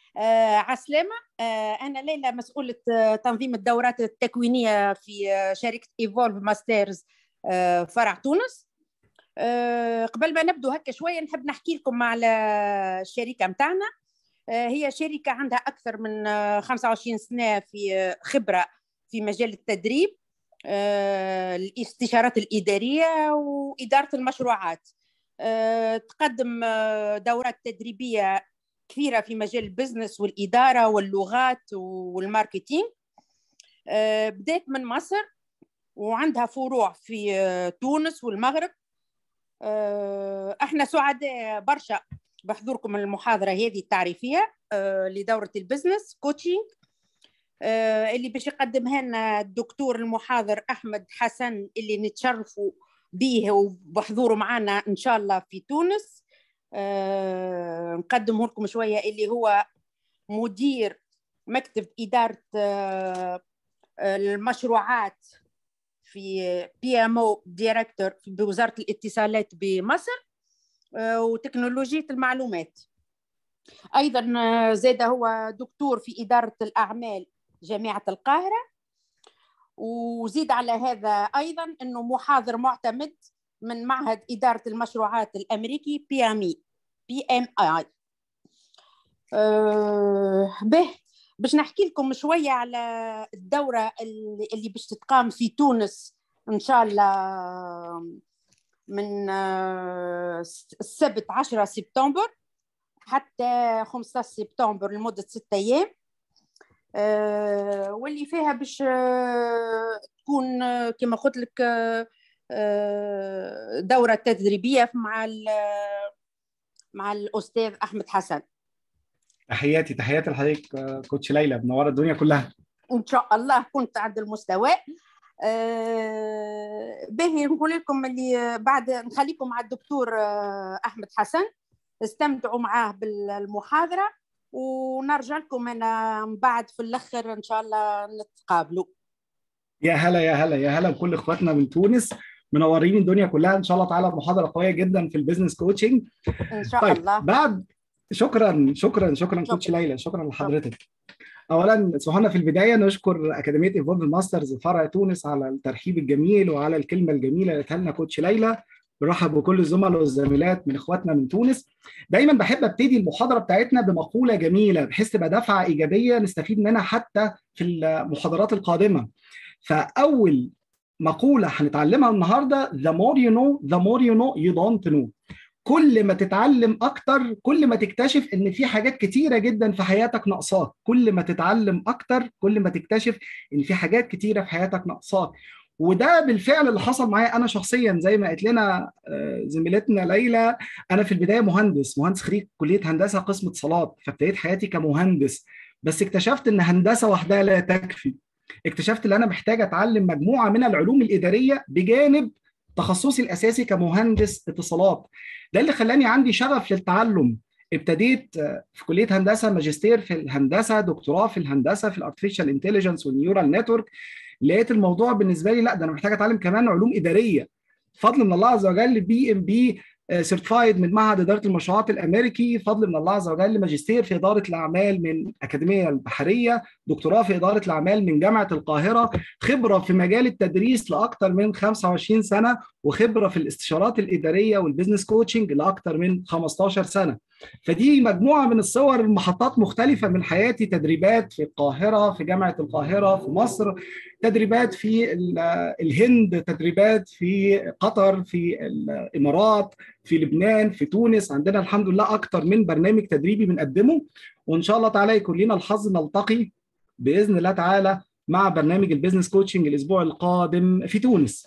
آه عسلامة آه أنا ليلى مسؤولة تنظيم الدورات التكوينية في شركة إيفولف ماسترز آه فرع تونس آه قبل ما نبدو هكا شوية نحب نحكي لكم على الشركة متاعنا آه هي شركة عندها أكثر من 25 سنة في خبرة في مجال التدريب آه الاستشارات الإدارية وإدارة المشروعات آه تقدم دورات تدريبية كثيرة في مجال البزنس والإدارة واللغات والماركتينج بدأت من مصر وعندها فروع في تونس والمغرب احنا سعداء برشا بحضوركم المحاضرة هذه التعريفية لدورة البزنس كوتشينج اللي باش يقدمها لنا الدكتور المحاضر أحمد حسن اللي نتشرفوا به وبحضوره معنا إن شاء الله في تونس آه نقدمه لكم شوية اللي هو مدير مكتب إدارة آه المشروعات في بي ام او ديريكتور بوزاره الاتصالات بمصر وتكنولوجيا المعلومات ايضا زاد هو دكتور في اداره الاعمال جامعه القاهره وزيد على هذا ايضا انه محاضر معتمد من معهد اداره المشروعات الامريكي بي ام اي بي ام اي به باش نحكي لكم شوية على الدورة اللي باش تتقام في تونس إن شاء الله من السبت 10 سبتمبر حتى 15 سبتمبر لمدة ستة أيام واللي فيها باش تكون كما قلت لك دورة تدريبية مع مع الأستاذ أحمد حسن تحياتي تحياتي لحضرتك كوتش ليلى منوره الدنيا كلها ان شاء الله كنت عند المستوى أه باهي نقول لكم اللي بعد نخليكم مع الدكتور احمد حسن استمتعوا معاه بالمحاضره ونرجع لكم انا من بعد في الاخر ان شاء الله نتقابلوا يا هلا يا هلا يا هلا بكل اخواتنا من تونس منورين الدنيا كلها ان شاء الله تعالى محاضره قويه جدا في البيزنس كوتشنج ان شاء طيب الله بعد شكرا شكرا شكرا كوتش ليلى شكرا لحضرتك اولا سبحانه في البدايه نشكر اكاديميه ايفولف ماسترز فرع تونس على الترحيب الجميل وعلى الكلمه الجميله اللي لنا كوتش ليلى برحب بكل الزملاء والزميلات من اخواتنا من تونس دايما بحب ابتدي المحاضره بتاعتنا بمقوله جميله بحيث تبقى دفعه ايجابيه نستفيد منها حتى في المحاضرات القادمه فاول مقوله هنتعلمها النهارده the more you know the more you know you don't know كل ما تتعلم اكتر كل ما تكتشف ان في حاجات كتيره جدا في حياتك ناقصاك كل ما تتعلم اكتر كل ما تكتشف ان في حاجات كتيره في حياتك ناقصاك وده بالفعل اللي حصل معايا انا شخصيا زي ما قالت لنا زميلتنا ليلى انا في البدايه مهندس مهندس خريج كليه هندسه قسم اتصالات فابتديت حياتي كمهندس بس اكتشفت ان هندسه وحدها لا تكفي اكتشفت ان انا محتاج اتعلم مجموعه من العلوم الاداريه بجانب تخصصي الاساسي كمهندس اتصالات ده اللي خلاني عندي شغف للتعلم ابتديت في كليه هندسه ماجستير في الهندسه دكتوراه في الهندسه في الارتفيشال انتليجنس والنيورال نتورك لقيت الموضوع بالنسبه لي لا ده انا محتاج اتعلم كمان علوم اداريه فضل من الله عز وجل بي ام بي سيرتيفايد من معهد اداره المشروعات الامريكي فضل من الله عز وجل ماجستير في اداره الاعمال من الاكاديميه البحريه دكتوراه في اداره الاعمال من جامعه القاهره خبره في مجال التدريس لاكثر من 25 سنه وخبره في الاستشارات الاداريه والبزنس كوتشنج لاكثر من 15 سنه فدي مجموعه من الصور المحطات مختلفه من حياتي تدريبات في القاهره في جامعه القاهره في مصر تدريبات في الهند تدريبات في قطر في الامارات في لبنان في تونس عندنا الحمد لله اكثر من برنامج تدريبي بنقدمه وان شاء الله تعالى يكون لنا الحظ نلتقي باذن الله تعالى مع برنامج البيزنس كوتشنج الاسبوع القادم في تونس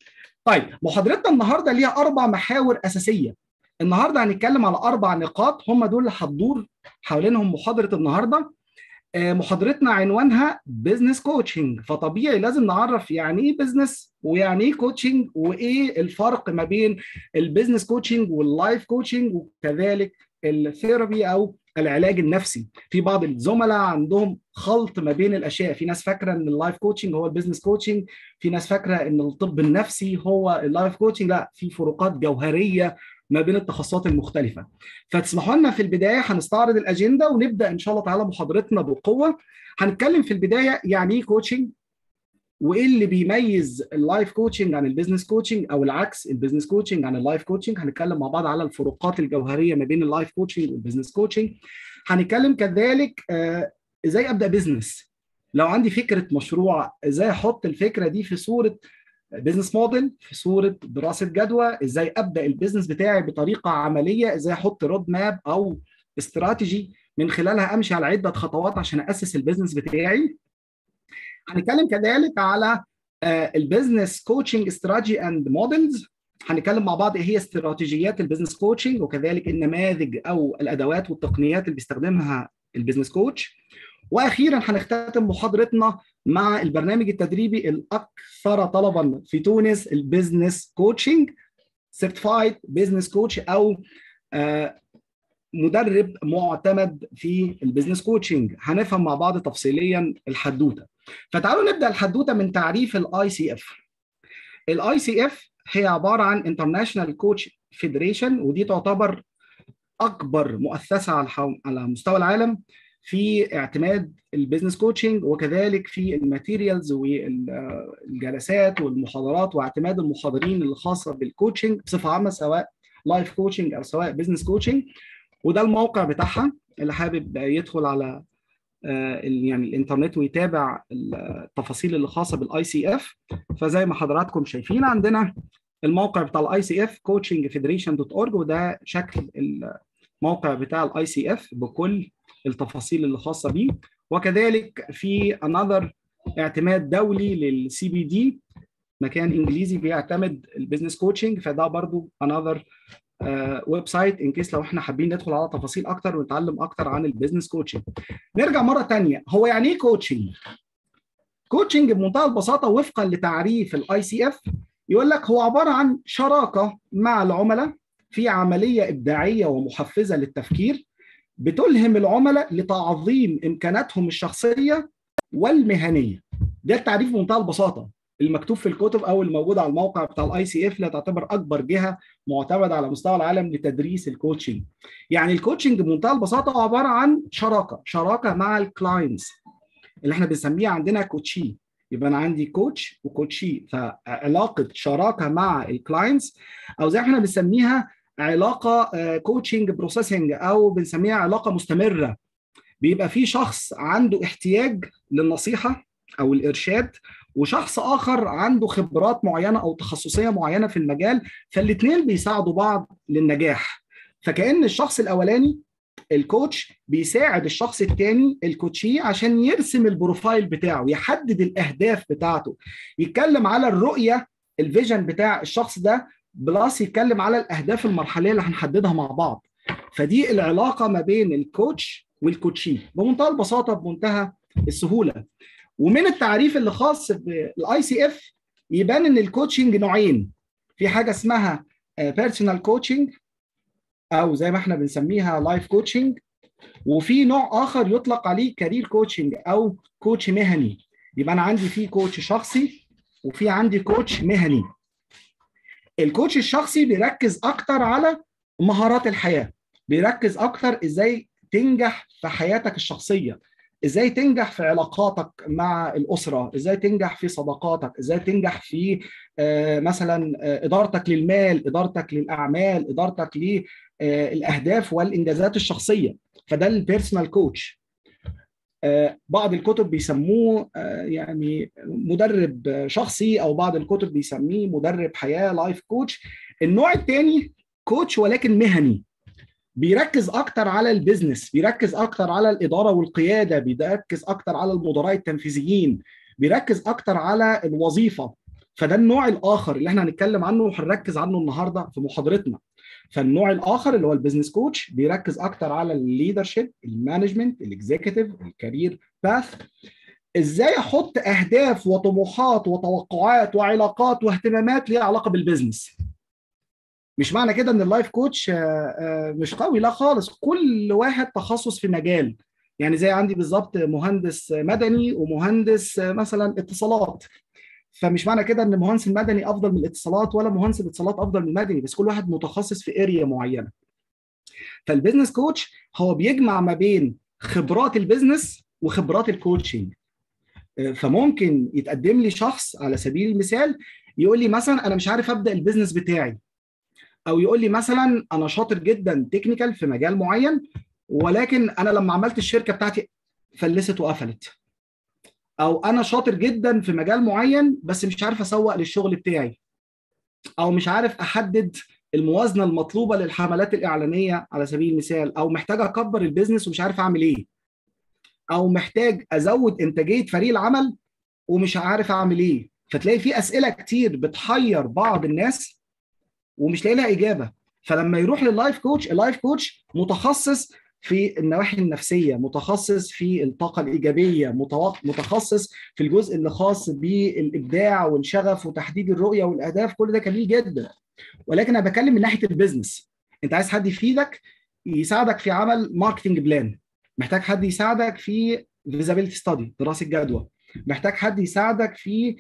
طيب محاضرتنا النهارده ليها اربع محاور اساسيه النهارده هنتكلم على اربع نقاط هم دول اللي هتدور حوالينهم محاضره النهارده محاضرتنا عنوانها بزنس كوتشنج فطبيعي لازم نعرف يعني ايه بزنس ويعني ايه كوتشنج وايه الفرق ما بين البزنس كوتشنج واللايف كوتشنج وكذلك الثيرابي او العلاج النفسي في بعض الزملاء عندهم خلط ما بين الاشياء في ناس فاكره ان اللايف كوتشنج هو البيزنس كوتشنج في ناس فاكره ان الطب النفسي هو اللايف كوتشنج لا في فروقات جوهريه ما بين التخصصات المختلفه فتسمحوا لنا في البدايه هنستعرض الاجنده ونبدا ان شاء الله تعالى محاضرتنا بقوه هنتكلم في البدايه يعني ايه كوتشنج وايه اللي بيميز اللايف كوتشنج عن البيزنس كوتشنج او العكس البيزنس كوتشنج عن اللايف كوتشنج هنتكلم مع بعض على الفروقات الجوهريه ما بين اللايف كوتشنج والبيزنس كوتشنج هنتكلم كذلك آه ازاي ابدا بيزنس لو عندي فكره مشروع ازاي احط الفكره دي في صوره بزنس موديل في صوره دراسه جدوى ازاي ابدا البيزنس بتاعي بطريقه عمليه ازاي احط رود ماب او استراتيجي من خلالها امشي على عده خطوات عشان اسس البيزنس بتاعي هنتكلم كذلك على البيزنس كوتشنج استراتيجي اند موديلز هنتكلم مع بعض ايه هي استراتيجيات البيزنس كوتشنج وكذلك النماذج او الادوات والتقنيات اللي بيستخدمها البيزنس كوتش واخيرا هنختتم محاضرتنا مع البرنامج التدريبي الاكثر طلبا في تونس البيزنس كوتشنج سيرتيفايد بيزنس كوتش او مدرب معتمد في البيزنس كوتشنج هنفهم مع بعض تفصيليا الحدوته فتعالوا نبدا الحدوته من تعريف الاي سي اف الاي سي اف هي عباره عن انترناشونال كوتش فيدريشن ودي تعتبر اكبر مؤسسه على على مستوى العالم في اعتماد البيزنس كوتشنج وكذلك في الماتيريالز والجلسات والمحاضرات واعتماد المحاضرين الخاصه بالكوتشنج بصفه عامه سواء لايف كوتشنج او سواء بيزنس كوتشنج وده الموقع بتاعها اللي حابب يدخل على يعني الانترنت ويتابع التفاصيل اللي خاصه بالاي سي اف فزي ما حضراتكم شايفين عندنا الموقع بتاع الاي سي اف coaching federation دوت اورج وده شكل الموقع بتاع الاي سي اف بكل التفاصيل اللي خاصه بيه وكذلك في انذر اعتماد دولي للسي بي دي مكان انجليزي بيعتمد البيزنس كوتشنج فده برضو انذر ويب سايت ان كيس لو احنا حابين ندخل على تفاصيل اكتر ونتعلم اكتر عن البيزنس كوتشنج نرجع مره ثانيه هو يعني ايه كوتشنج كوتشنج بمنتهى البساطه وفقا لتعريف الاي سي اف يقول لك هو عباره عن شراكه مع العملاء في عمليه ابداعيه ومحفزه للتفكير بتلهم العملاء لتعظيم امكاناتهم الشخصيه والمهنيه ده التعريف بمنتهى البساطه المكتوب في الكتب او الموجود على الموقع بتاع الاي سي اف اللي تعتبر اكبر جهه معتمده على مستوى العالم لتدريس الكوتشنج يعني الكوتشنج بمنتهى البساطه عباره عن شراكه شراكه مع الكلاينتس اللي احنا بنسميه عندنا كوتشي يبقى انا عندي كوتش وكوتشي فعلاقه شراكه مع الكلاينتس او زي ما احنا بنسميها علاقه كوتشنج بروسيسنج او بنسميها علاقه مستمره بيبقى في شخص عنده احتياج للنصيحه او الارشاد وشخص اخر عنده خبرات معينه او تخصصيه معينه في المجال فالاثنين بيساعدوا بعض للنجاح فكان الشخص الاولاني الكوتش بيساعد الشخص الثاني الكوتشي عشان يرسم البروفايل بتاعه يحدد الاهداف بتاعته يتكلم على الرؤيه الفيجن بتاع الشخص ده بلس يتكلم على الاهداف المرحليه اللي هنحددها مع بعض فدي العلاقه ما بين الكوتش والكوتشي بمنتهى البساطه بمنتهى السهوله ومن التعريف اللي خاص بالاي سي اف يبان ان الكوتشنج نوعين في حاجه اسمها بيرسونال كوتشنج او زي ما احنا بنسميها لايف كوتشنج وفي نوع اخر يطلق عليه كارير كوتشنج او كوتش مهني يبقى انا عندي في كوتش شخصي وفي عندي كوتش مهني الكوتش الشخصي بيركز اكتر على مهارات الحياه بيركز اكتر ازاي تنجح في حياتك الشخصيه ازاي تنجح في علاقاتك مع الاسره ازاي تنجح في صداقاتك ازاي تنجح في مثلا ادارتك للمال ادارتك للاعمال ادارتك للاهداف والانجازات الشخصيه فده البيرسونال كوتش بعض الكتب بيسموه يعني مدرب شخصي او بعض الكتب بيسميه مدرب حياه لايف كوتش النوع الثاني كوتش ولكن مهني بيركز اكتر على البيزنس بيركز اكتر على الاداره والقياده بيركز اكتر على المدراء التنفيذيين بيركز اكتر على الوظيفه فده النوع الاخر اللي احنا هنتكلم عنه وهنركز عنه النهارده في محاضرتنا فالنوع الاخر اللي هو البيزنس كوتش بيركز اكتر على الليدرشيب المانجمنت الاكزيكتيف الكارير باث ازاي احط اهداف وطموحات وتوقعات وعلاقات واهتمامات ليها علاقه بالبيزنس مش معنى كده ان اللايف كوتش مش قوي لا خالص كل واحد تخصص في مجال يعني زي عندي بالظبط مهندس مدني ومهندس مثلا اتصالات فمش معنى كده ان مهندس المدني افضل من الاتصالات ولا مهندس الاتصالات افضل من المدني بس كل واحد متخصص في اريا معينه فالبيزنس كوتش هو بيجمع ما بين خبرات البيزنس وخبرات الكوتشنج فممكن يتقدم لي شخص على سبيل المثال يقول لي مثلا انا مش عارف ابدا البيزنس بتاعي او يقول لي مثلا انا شاطر جدا تكنيكال في مجال معين ولكن انا لما عملت الشركه بتاعتي فلست وقفلت او انا شاطر جدا في مجال معين بس مش عارف اسوق للشغل بتاعي او مش عارف احدد الموازنه المطلوبه للحملات الاعلانيه على سبيل المثال او محتاج اكبر البيزنس ومش عارف اعمل ايه او محتاج ازود انتاجيه فريق العمل ومش عارف اعمل ايه فتلاقي في اسئله كتير بتحير بعض الناس ومش لاقي لها اجابه فلما يروح لللايف كوتش اللايف كوتش متخصص في النواحي النفسيه متخصص في الطاقه الايجابيه متخصص في الجزء اللي خاص بالابداع والشغف وتحديد الرؤيه والاهداف كل ده جميل جدا ولكن انا بتكلم من ناحيه البيزنس انت عايز حد يفيدك يساعدك في عمل ماركتنج بلان محتاج حد يساعدك في فيزابيلتي ستادي دراسه جدوى محتاج حد يساعدك في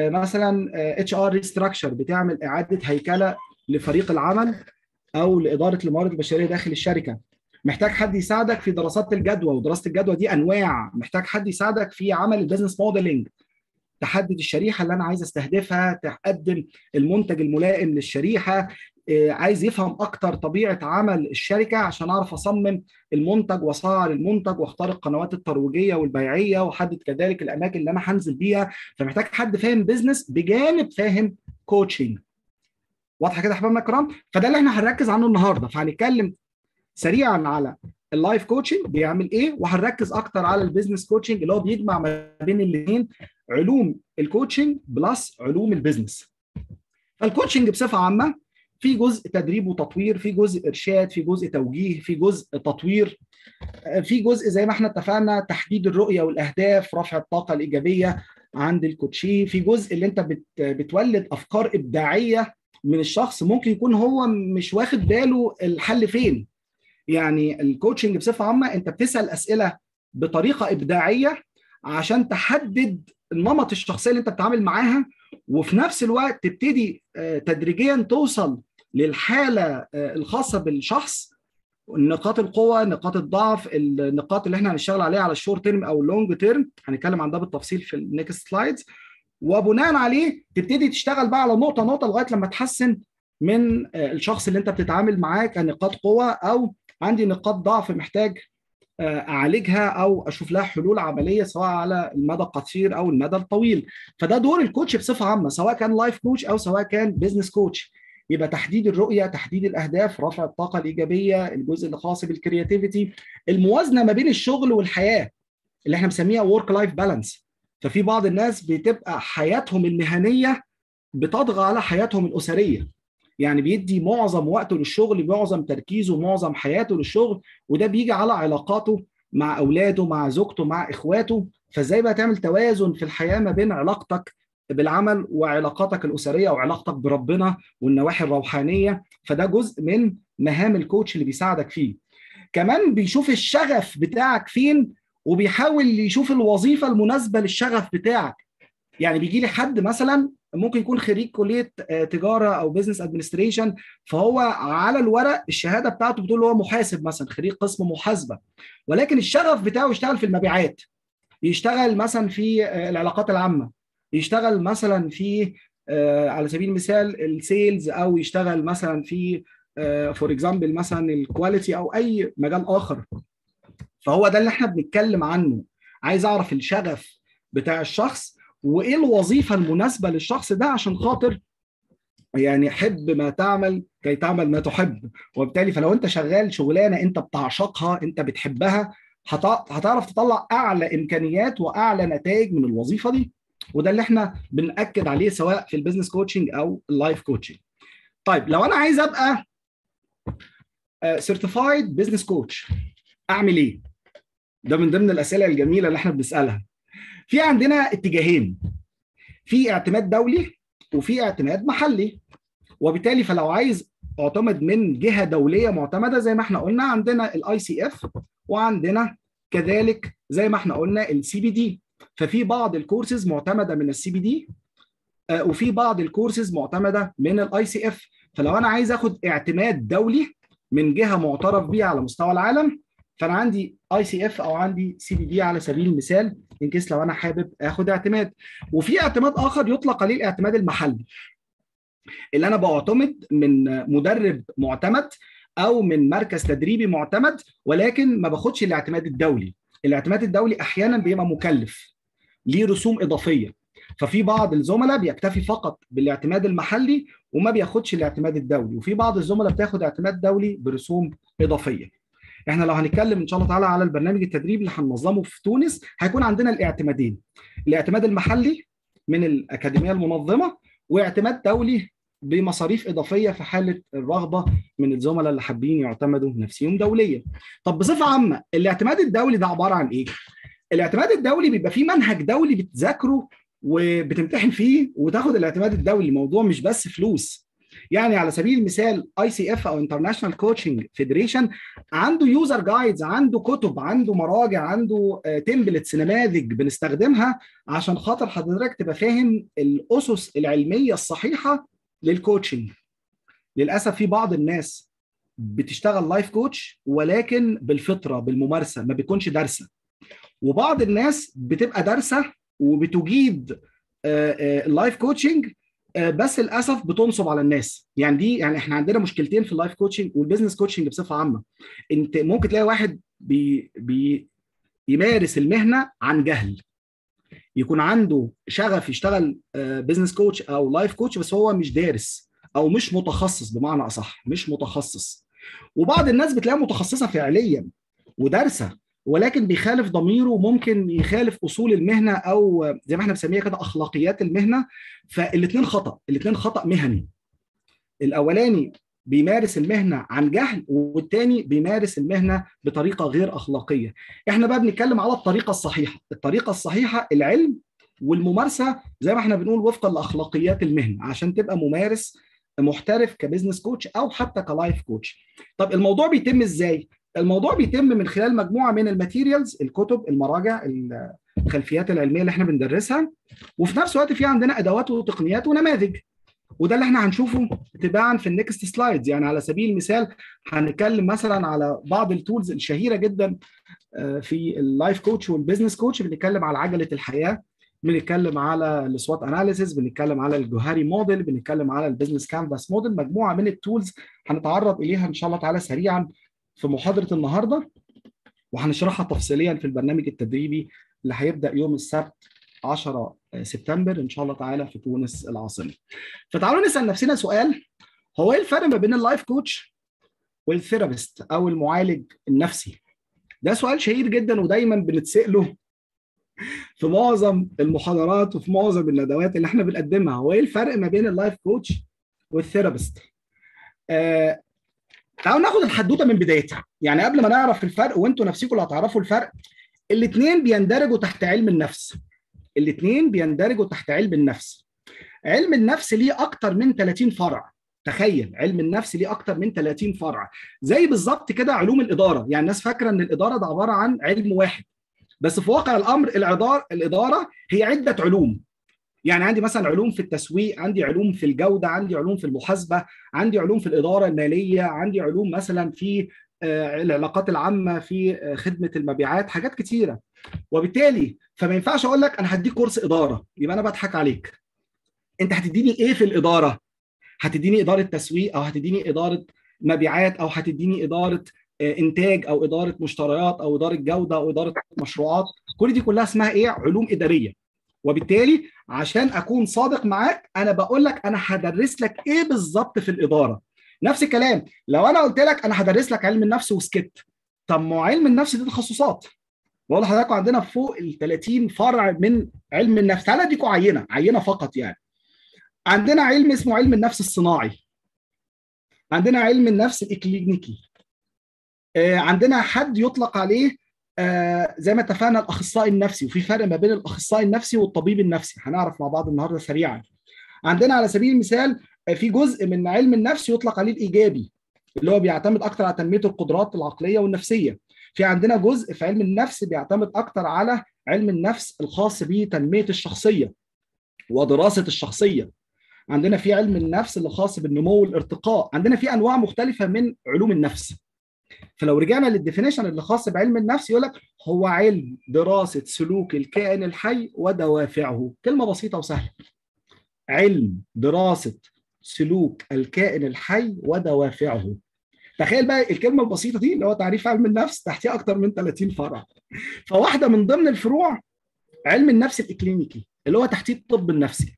مثلا اتش ار ريستراكشر بتعمل اعاده هيكله لفريق العمل او لاداره الموارد البشريه داخل الشركه محتاج حد يساعدك في دراسات الجدوى ودراسه الجدوى دي انواع محتاج حد يساعدك في عمل البيزنس موديلنج تحدد الشريحه اللي انا عايز استهدفها تقدم المنتج الملائم للشريحه عايز يفهم اكتر طبيعه عمل الشركه عشان اعرف اصمم المنتج واسعر المنتج واختار القنوات الترويجيه والبيعيه واحدد كذلك الاماكن اللي انا هنزل بيها فمحتاج حد فاهم بيزنس بجانب فاهم كوتشنج واضحه كده يا احبابنا الكرام فده اللي احنا هنركز عنه النهارده فهنتكلم سريعا على اللايف كوتشنج بيعمل ايه وهنركز اكتر على البيزنس كوتشنج اللي هو بيجمع ما بين الاثنين علوم الكوتشنج بلس علوم البيزنس فالكوتشنج بصفه عامه في جزء تدريب وتطوير في جزء ارشاد في جزء توجيه في جزء تطوير في جزء زي ما احنا اتفقنا تحديد الرؤيه والاهداف رفع الطاقه الايجابيه عند الكوتشي في جزء اللي انت بت بتولد افكار ابداعيه من الشخص ممكن يكون هو مش واخد باله الحل فين يعني الكوتشنج بصفه عامه انت بتسال اسئله بطريقه ابداعيه عشان تحدد نمط الشخصيه اللي انت بتتعامل معاها وفي نفس الوقت تبتدي تدريجيا توصل للحاله الخاصه بالشخص نقاط القوه نقاط الضعف النقاط اللي احنا هنشتغل عليها على الشورت تيرم او اللونج تيرم هنتكلم عن ده بالتفصيل في النكست سلايدز وبناء عليه تبتدي تشتغل بقى على نقطه نقطه لغايه لما تحسن من الشخص اللي انت بتتعامل معاه كنقاط قوه او عندي نقاط ضعف محتاج اعالجها او اشوف لها حلول عمليه سواء على المدى القصير او المدى الطويل فده دور الكوتش بصفه عامه سواء كان لايف كوتش او سواء كان بزنس كوتش يبقى تحديد الرؤيه تحديد الاهداف رفع الطاقه الايجابيه الجزء اللي خاص بالكرياتيفيتي الموازنه ما بين الشغل والحياه اللي احنا بنسميها ورك لايف بالانس ففي بعض الناس بتبقى حياتهم المهنيه بتطغى على حياتهم الاسريه يعني بيدي معظم وقته للشغل معظم تركيزه معظم حياته للشغل وده بيجي على علاقاته مع اولاده مع زوجته مع اخواته فازاي بقى تعمل توازن في الحياه ما بين علاقتك بالعمل وعلاقاتك الاسريه وعلاقتك بربنا والنواحي الروحانيه فده جزء من مهام الكوتش اللي بيساعدك فيه كمان بيشوف الشغف بتاعك فين وبيحاول يشوف الوظيفه المناسبه للشغف بتاعك يعني بيجي لي حد مثلا ممكن يكون خريج كليه تجاره او بزنس ادمنستريشن فهو على الورق الشهاده بتاعته بتقول هو محاسب مثلا خريج قسم محاسبه ولكن الشغف بتاعه يشتغل في المبيعات يشتغل مثلا في العلاقات العامه يشتغل مثلا في على سبيل المثال السيلز او يشتغل مثلا في فور اكزامبل مثلا الكواليتي او اي مجال اخر فهو ده اللي احنا بنتكلم عنه عايز اعرف الشغف بتاع الشخص وايه الوظيفه المناسبه للشخص ده عشان خاطر يعني حب ما تعمل كي تعمل ما تحب وبالتالي فلو انت شغال شغلانه انت بتعشقها انت بتحبها هتعرف تطلع اعلى امكانيات واعلى نتائج من الوظيفه دي وده اللي احنا بنأكد عليه سواء في البيزنس كوتشنج او اللايف كوتشنج طيب لو انا عايز ابقى سيرتيفايد بزنس كوتش اعمل ايه ده من ضمن الاسئله الجميله اللي احنا بنسالها في عندنا اتجاهين في اعتماد دولي وفي اعتماد محلي وبالتالي فلو عايز اعتمد من جهه دوليه معتمده زي ما احنا قلنا عندنا الاي سي اف وعندنا كذلك زي ما احنا قلنا السي بي دي ففي بعض الكورسز معتمده من السي بي دي وفي بعض الكورسز معتمده من الاي سي اف فلو انا عايز اخد اعتماد دولي من جهه معترف بيها على مستوى العالم فانا عندي اي سي اف او عندي سي بي دي على سبيل المثال ان كيس لو انا حابب اخد اعتماد وفي اعتماد اخر يطلق عليه الاعتماد المحلي اللي انا بعتمد من مدرب معتمد او من مركز تدريبي معتمد ولكن ما باخدش الاعتماد الدولي الاعتماد الدولي احيانا بيبقى مكلف ليه رسوم اضافيه ففي بعض الزملاء بيكتفي فقط بالاعتماد المحلي وما بياخدش الاعتماد الدولي وفي بعض الزملاء بتاخد اعتماد دولي برسوم اضافيه احنا لو هنتكلم ان شاء الله تعالى على البرنامج التدريبي اللي هننظمه في تونس هيكون عندنا الاعتمادين الاعتماد المحلي من الاكاديميه المنظمه واعتماد دولي بمصاريف اضافيه في حاله الرغبه من الزملاء اللي حابين يعتمدوا نفسيهم دوليا. طب بصفه عامه الاعتماد الدولي ده عباره عن ايه؟ الاعتماد الدولي بيبقى فيه منهج دولي بتذاكره وبتمتحن فيه وتاخد الاعتماد الدولي الموضوع مش بس فلوس يعني على سبيل المثال اي سي اف او انترناشونال كوتشنج فيدريشن عنده يوزر جايدز عنده كتب عنده مراجع عنده تمبلتس نماذج بنستخدمها عشان خاطر حضرتك تبقى فاهم الاسس العلميه الصحيحه للكوتشنج للاسف في بعض الناس بتشتغل لايف كوتش ولكن بالفطره بالممارسه ما بيكونش دارسه وبعض الناس بتبقى دارسه وبتجيد اللايف كوتشنج بس للاسف بتنصب على الناس يعني دي يعني احنا عندنا مشكلتين في اللايف كوتشنج والبيزنس كوتشنج بصفه عامه انت ممكن تلاقي واحد بي بي يمارس المهنه عن جهل يكون عنده شغف يشتغل بيزنس كوتش او لايف كوتش بس هو مش دارس او مش متخصص بمعنى اصح مش متخصص وبعض الناس بتلاقيها متخصصه فعليا ودارسه ولكن بيخالف ضميره وممكن يخالف اصول المهنه او زي ما احنا بنسميها كده اخلاقيات المهنه فالاثنين خطا الاثنين خطا مهني الاولاني بيمارس المهنه عن جهل والتاني بيمارس المهنه بطريقه غير اخلاقيه احنا بقى بنتكلم على الطريقه الصحيحه الطريقه الصحيحه العلم والممارسه زي ما احنا بنقول وفقا لاخلاقيات المهنه عشان تبقى ممارس محترف كبزنس كوتش او حتى كلايف كوتش طب الموضوع بيتم ازاي الموضوع بيتم من خلال مجموعه من الماتيريالز الكتب المراجع الخلفيات العلميه اللي احنا بندرسها وفي نفس الوقت في عندنا ادوات وتقنيات ونماذج وده اللي احنا هنشوفه تباعا في النكست سلايدز يعني على سبيل المثال هنتكلم مثلا على بعض التولز الشهيره جدا في اللايف كوتش والبيزنس كوتش بنتكلم على عجله الحياه بنتكلم على السوات اناليسيس بنتكلم على الجوهري موديل بنتكلم على البيزنس كانفاس موديل مجموعه من التولز هنتعرض اليها ان شاء الله تعالى سريعا في محاضره النهارده وهنشرحها تفصيليا في البرنامج التدريبي اللي هيبدا يوم السبت 10 سبتمبر ان شاء الله تعالى في تونس العاصمه. فتعالوا نسال نفسنا سؤال هو ايه الفرق ما بين اللايف كوتش والثيرابيست او المعالج النفسي؟ ده سؤال شهير جدا ودايما بنتساله في معظم المحاضرات وفي معظم الندوات اللي احنا بنقدمها هو ايه الفرق ما بين اللايف كوتش والثيرابيست؟ آه تعالوا ناخد الحدوته من بدايتها يعني قبل ما نعرف الفرق وانتوا نفسكم اللي هتعرفوا الفرق الاثنين بيندرجوا تحت علم النفس الاثنين بيندرجوا تحت علم النفس علم النفس ليه اكتر من 30 فرع تخيل علم النفس ليه اكتر من 30 فرع زي بالظبط كده علوم الاداره يعني الناس فاكره ان الاداره ده عباره عن علم واحد بس في واقع الامر الاداره الاداره هي عده علوم يعني عندي مثلا علوم في التسويق عندي علوم في الجوده عندي علوم في المحاسبه عندي علوم في الاداره الماليه عندي علوم مثلا في العلاقات العامه في خدمه المبيعات حاجات كتيره وبالتالي فما ينفعش اقول لك انا هديك كورس اداره يبقى انا بضحك عليك انت هتديني ايه في الاداره هتديني اداره تسويق او هتديني اداره مبيعات او هتديني اداره انتاج او اداره مشتريات او اداره جوده او اداره مشروعات كل دي كلها اسمها ايه علوم اداريه وبالتالي عشان اكون صادق معاك انا بقول لك انا هدرس لك ايه بالظبط في الاداره نفس الكلام لو انا قلت لك انا هدرس لك علم النفس وسكت طب ما علم النفس دي تخصصات بقول لحضراتكم عندنا فوق ال 30 فرع من علم النفس تعالى اديكم عينه عينه فقط يعني عندنا علم اسمه علم النفس الصناعي عندنا علم النفس الاكلينيكي عندنا حد يطلق عليه آه زي ما اتفقنا الاخصائي النفسي وفي فرق ما بين الاخصائي النفسي والطبيب النفسي هنعرف مع بعض النهارده سريعا عندنا على سبيل المثال في جزء من علم النفس يطلق عليه الايجابي اللي هو بيعتمد اكتر على تنميه القدرات العقليه والنفسيه في عندنا جزء في علم النفس بيعتمد اكتر على علم النفس الخاص بتنميه الشخصيه ودراسه الشخصيه عندنا في علم النفس اللي خاص بالنمو والارتقاء عندنا في انواع مختلفه من علوم النفس فلو رجعنا للديفينيشن اللي خاص بعلم النفس يقول لك هو علم دراسه سلوك الكائن الحي ودوافعه كلمه بسيطه وسهله علم دراسه سلوك الكائن الحي ودوافعه تخيل بقى الكلمه البسيطه دي اللي هو تعريف علم النفس تحتيه اكتر من 30 فرع فواحده من ضمن الفروع علم النفس الاكلينيكي اللي هو تحتيه الطب النفسي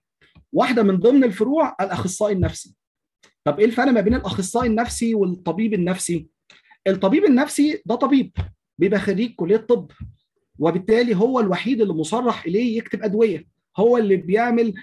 واحده من ضمن الفروع الاخصائي النفسي طب ايه الفرق ما بين الاخصائي النفسي والطبيب النفسي الطبيب النفسي ده طبيب بيبقى خريج كليه طب وبالتالي هو الوحيد اللي مصرح اليه يكتب ادويه هو اللي بيعمل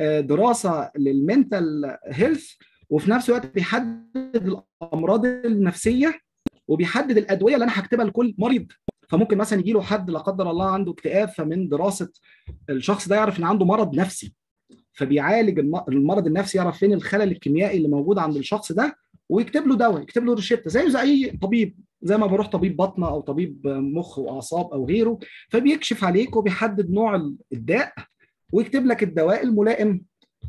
دراسه للمنتال هيلث وفي نفس الوقت بيحدد الامراض النفسيه وبيحدد الادويه اللي انا هكتبها لكل مريض فممكن مثلا يجي له حد لا قدر الله عنده اكتئاب فمن دراسه الشخص ده يعرف ان عنده مرض نفسي فبيعالج المرض النفسي يعرف فين الخلل الكيميائي اللي موجود عند الشخص ده ويكتب له دواء يكتب له روشته زيه زي اي طبيب زي ما بروح طبيب بطنه او طبيب مخ واعصاب او غيره فبيكشف عليك وبيحدد نوع الداء ويكتب لك الدواء الملائم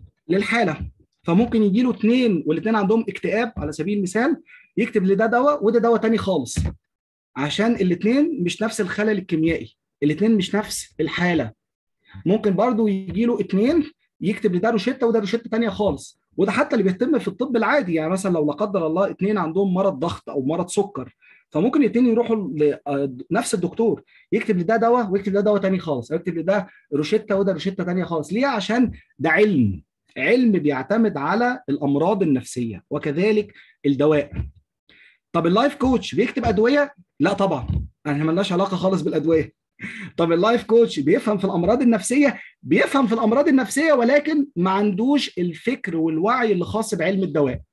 للحاله فممكن يجي له اثنين والاثنين عندهم اكتئاب على سبيل المثال يكتب لده دواء وده دواء تاني خالص عشان الاثنين مش نفس الخلل الكيميائي الاثنين مش نفس الحاله ممكن برضو يجي له اثنين يكتب لده روشته وده روشته ثانيه خالص وده حتى اللي بيتم في الطب العادي يعني مثلا لو لا قدر الله اثنين عندهم مرض ضغط او مرض سكر فممكن الاثنين يروحوا لنفس الدكتور يكتب لده دواء ويكتب لده دواء ثاني خالص او يكتب لده روشته وده روشته ثانيه خالص ليه عشان ده علم علم بيعتمد على الامراض النفسيه وكذلك الدواء طب اللايف كوتش بيكتب ادويه لا طبعا احنا مالناش علاقه خالص بالادويه طب اللايف كوتش بيفهم في الامراض النفسيه بيفهم في الامراض النفسيه ولكن ما عندوش الفكر والوعي اللي خاص بعلم الدواء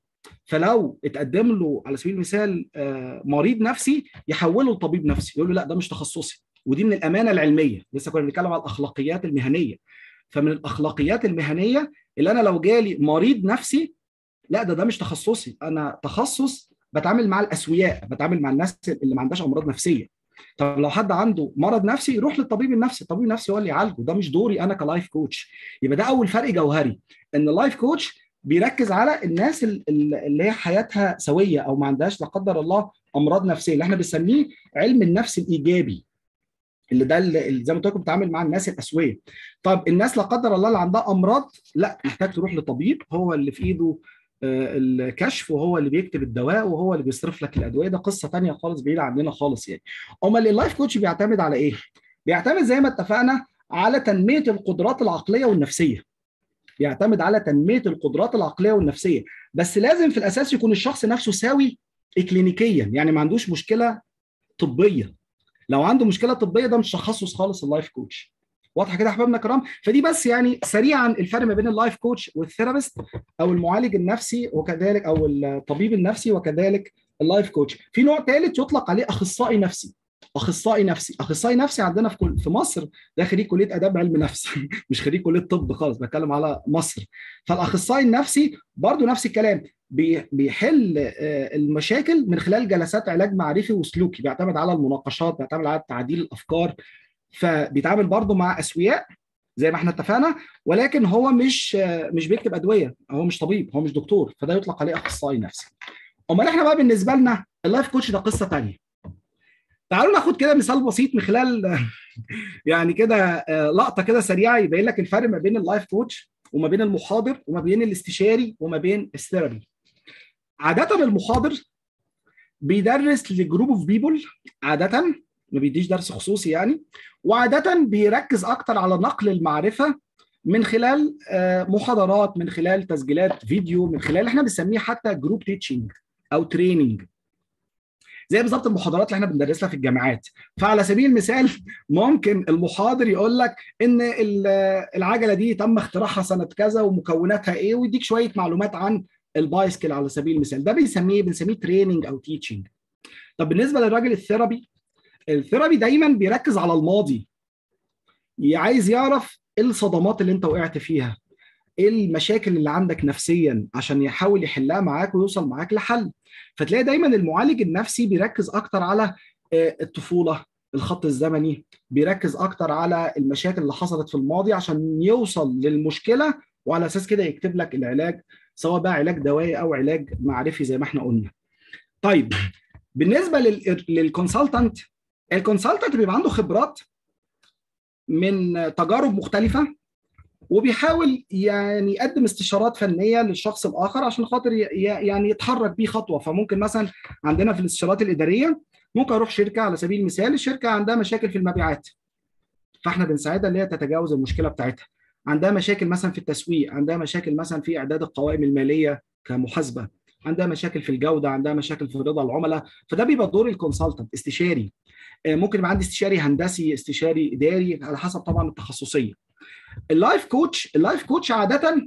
فلو اتقدم له على سبيل المثال مريض نفسي يحوله لطبيب نفسي يقول له لا ده مش تخصصي ودي من الامانه العلميه لسه كنا بنتكلم على الاخلاقيات المهنيه فمن الاخلاقيات المهنيه اللي انا لو جالي مريض نفسي لا ده ده مش تخصصي انا تخصص بتعامل مع الاسوياء بتعامل مع الناس اللي ما عندهاش امراض نفسيه طب لو حد عنده مرض نفسي يروح للطبيب النفسي الطبيب النفسي هو اللي يعالجه ده مش دوري انا كلايف كوتش يبقى ده اول فرق جوهري ان اللايف كوتش بيركز على الناس اللي هي حياتها سويه او ما عندهاش لا قدر الله امراض نفسيه اللي احنا بنسميه علم النفس الايجابي اللي ده اللي زي ما قلت لكم بتعامل مع الناس الاسويه طب الناس لا قدر الله اللي عندها امراض لا محتاج تروح لطبيب هو اللي في ايده الكشف وهو اللي بيكتب الدواء وهو اللي بيصرف لك الادويه ده قصه ثانيه خالص بعيده عننا خالص يعني امال اللايف كوتش بيعتمد على ايه بيعتمد زي ما اتفقنا على تنميه القدرات العقليه والنفسيه بيعتمد على تنميه القدرات العقليه والنفسيه بس لازم في الاساس يكون الشخص نفسه سوي اكلينيكيا يعني ما عندوش مشكله طبيه لو عنده مشكله طبيه ده مش تخصص خالص اللايف كوتش واضحه كده يا احبابنا الكرام فدي بس يعني سريعا الفرق ما بين اللايف كوتش والثيرابيست او المعالج النفسي وكذلك او الطبيب النفسي وكذلك اللايف كوتش في نوع ثالث يطلق عليه اخصائي نفسي اخصائي نفسي اخصائي نفسي عندنا في كل في مصر ده خريج كليه اداب علم نفس مش خريج كليه طب خالص بتكلم على مصر فالاخصائي النفسي برضو نفس الكلام بيحل المشاكل من خلال جلسات علاج معرفي وسلوكي بيعتمد على المناقشات بيعتمد على تعديل الافكار فبيتعامل برضه مع اسوياء زي ما احنا اتفقنا ولكن هو مش مش بيكتب ادويه هو مش طبيب هو مش دكتور فده يطلق عليه اخصائي نفسي امال احنا بقى بالنسبه لنا اللايف كوتش ده قصه ثانيه تعالوا ناخد كده مثال بسيط من خلال يعني كده لقطه كده سريعه يبين لك الفرق ما بين اللايف كوتش وما بين المحاضر وما بين الاستشاري وما بين الثيرابي عاده المحاضر بيدرس لجروب اوف بيبول عاده ما بيديش درس خصوصي يعني وعاده بيركز اكتر على نقل المعرفه من خلال محاضرات من خلال تسجيلات فيديو من خلال احنا بنسميه حتى جروب تيتشنج او تريننج زي بالظبط المحاضرات اللي احنا بندرسها في الجامعات فعلى سبيل المثال ممكن المحاضر يقول لك ان العجله دي تم اختراعها سنه كذا ومكوناتها ايه ويديك شويه معلومات عن البايسكل على سبيل المثال ده بنسميه بنسميه تريننج او تيتشنج طب بالنسبه للراجل الثيرابي الثيرابي دايما بيركز على الماضي عايز يعرف ايه الصدمات اللي انت وقعت فيها ايه المشاكل اللي عندك نفسيا عشان يحاول يحلها معاك ويوصل معاك لحل فتلاقي دايما المعالج النفسي بيركز اكتر على الطفوله الخط الزمني بيركز اكتر على المشاكل اللي حصلت في الماضي عشان يوصل للمشكله وعلى اساس كده يكتب لك العلاج سواء بقى علاج دوائي او علاج معرفي زي ما احنا قلنا طيب بالنسبه للكونسلتنت الكونسلتنت بيبقى عنده خبرات من تجارب مختلفه وبيحاول يعني يقدم استشارات فنيه للشخص الاخر عشان خاطر يعني يتحرك بيه خطوه فممكن مثلا عندنا في الاستشارات الاداريه ممكن اروح شركه على سبيل المثال الشركه عندها مشاكل في المبيعات فاحنا بنساعدها ان هي تتجاوز المشكله بتاعتها عندها مشاكل مثلا في التسويق عندها مشاكل مثلا في اعداد القوائم الماليه كمحاسبه عندها مشاكل في الجوده عندها مشاكل في رضا العملاء فده بيبقى دور الكونسلتنت استشاري ممكن يبقى عندي استشاري هندسي استشاري اداري على حسب طبعا التخصصيه اللايف كوتش اللايف كوتش عاده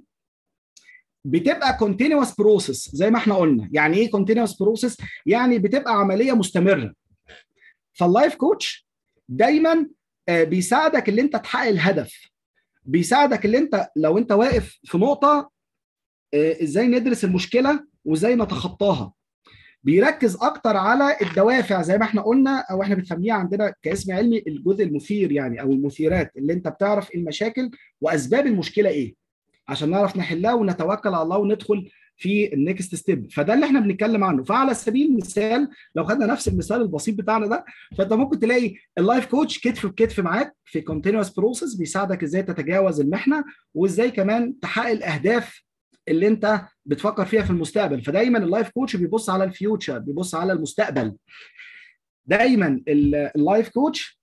بتبقى كونتينوس بروسيس زي ما احنا قلنا يعني ايه كونتينوس بروسيس يعني بتبقى عمليه مستمره فاللايف كوتش دايما بيساعدك ان انت تحقق الهدف بيساعدك ان انت لو انت واقف في نقطه ازاي ندرس المشكله وازاي نتخطاها بيركز اكتر على الدوافع زي ما احنا قلنا او احنا بنسميها عندنا كاسم علمي الجزء المثير يعني او المثيرات اللي انت بتعرف المشاكل واسباب المشكله ايه عشان نعرف نحلها ونتوكل على الله وندخل في النكست ستيب فده اللي احنا بنتكلم عنه فعلى سبيل المثال لو خدنا نفس المثال البسيط بتاعنا ده فانت ممكن تلاقي اللايف كوتش كتف بكتف معاك في كونتينوس بروسيس بيساعدك ازاي تتجاوز المحنه وازاي كمان تحقق الاهداف اللي انت بتفكر فيها في المستقبل فدايما اللايف كوتش بيبص على الفيوتشر بيبص على المستقبل دايما اللايف كوتش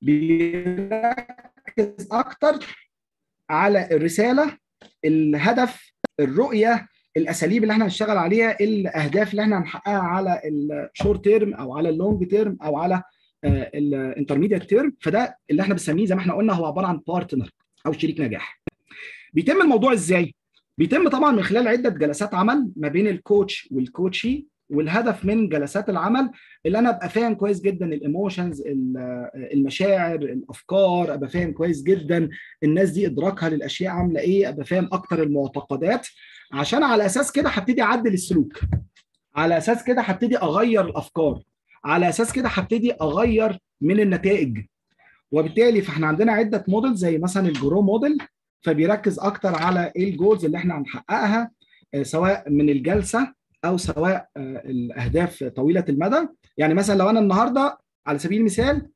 بيركز اكتر على الرساله الهدف الرؤيه الاساليب اللي احنا هنشتغل عليها الاهداف اللي احنا هنحققها على الشورت تيرم او على اللونج تيرم او على الانترميديت تيرم فده اللي احنا بنسميه زي ما احنا قلنا هو عباره عن بارتنر او شريك نجاح بيتم الموضوع ازاي بيتم طبعا من خلال عده جلسات عمل ما بين الكوتش والكوتشي والهدف من جلسات العمل اللي انا ابقى فاهم كويس جدا الايموشنز المشاعر الافكار ابقى فاهم كويس جدا الناس دي ادراكها للاشياء عامله ايه ابقى فاهم اكتر المعتقدات عشان على اساس كده هبتدي اعدل السلوك على اساس كده هبتدي اغير الافكار على اساس كده هبتدي اغير من النتائج وبالتالي فاحنا عندنا عده موديل زي مثلا الجرو موديل فبيركز اكتر على ايه الجولز اللي احنا هنحققها سواء من الجلسه او سواء الاهداف طويله المدى يعني مثلا لو انا النهارده على سبيل المثال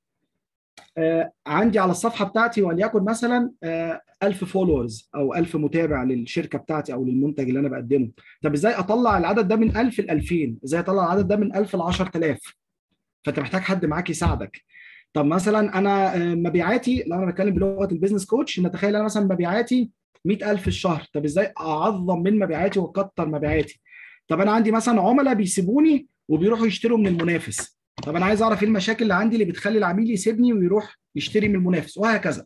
عندي على الصفحه بتاعتي وليكن مثلا 1000 فولورز او 1000 متابع للشركه بتاعتي او للمنتج اللي انا بقدمه طب ازاي اطلع العدد ده من 1000 ل 2000 ازاي اطلع العدد ده من 1000 ل 10000 فانت محتاج حد معاك يساعدك طب مثلا انا مبيعاتي لو انا بتكلم بلغه البيزنس كوتش نتخيل انا مثلا مبيعاتي 100000 في الشهر طب ازاي اعظم من مبيعاتي واكتر مبيعاتي طب انا عندي مثلا عملاء بيسيبوني وبيروحوا يشتروا من المنافس طب انا عايز اعرف ايه المشاكل اللي عندي اللي بتخلي العميل يسيبني ويروح يشتري من المنافس وهكذا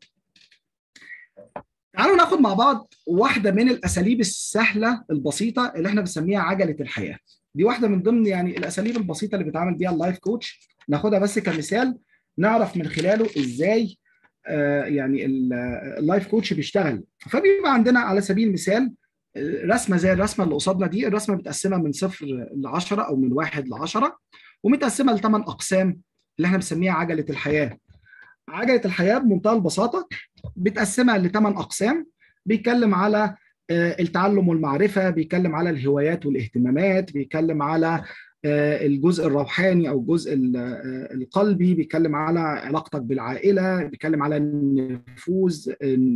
تعالوا ناخد مع بعض واحده من الاساليب السهله البسيطه اللي احنا بنسميها عجله الحياه دي واحده من ضمن يعني الاساليب البسيطه اللي بيتعامل بيها اللايف كوتش ناخدها بس كمثال نعرف من خلاله ازاي آه يعني اللايف كوتش بيشتغل فبيبقى عندنا على سبيل المثال رسمه زي الرسمه اللي قصادنا دي الرسمه متقسمه من صفر ل 10 او من واحد ل 10 ومتقسمه لثمان اقسام اللي احنا بنسميها عجله الحياه. عجله الحياه بمنتهى البساطه بتقسمها لثمان اقسام بيتكلم على التعلم والمعرفه، بيتكلم على الهوايات والاهتمامات، بيتكلم على الجزء الروحاني او الجزء القلبي بيتكلم على علاقتك بالعائله بيتكلم على النفوذ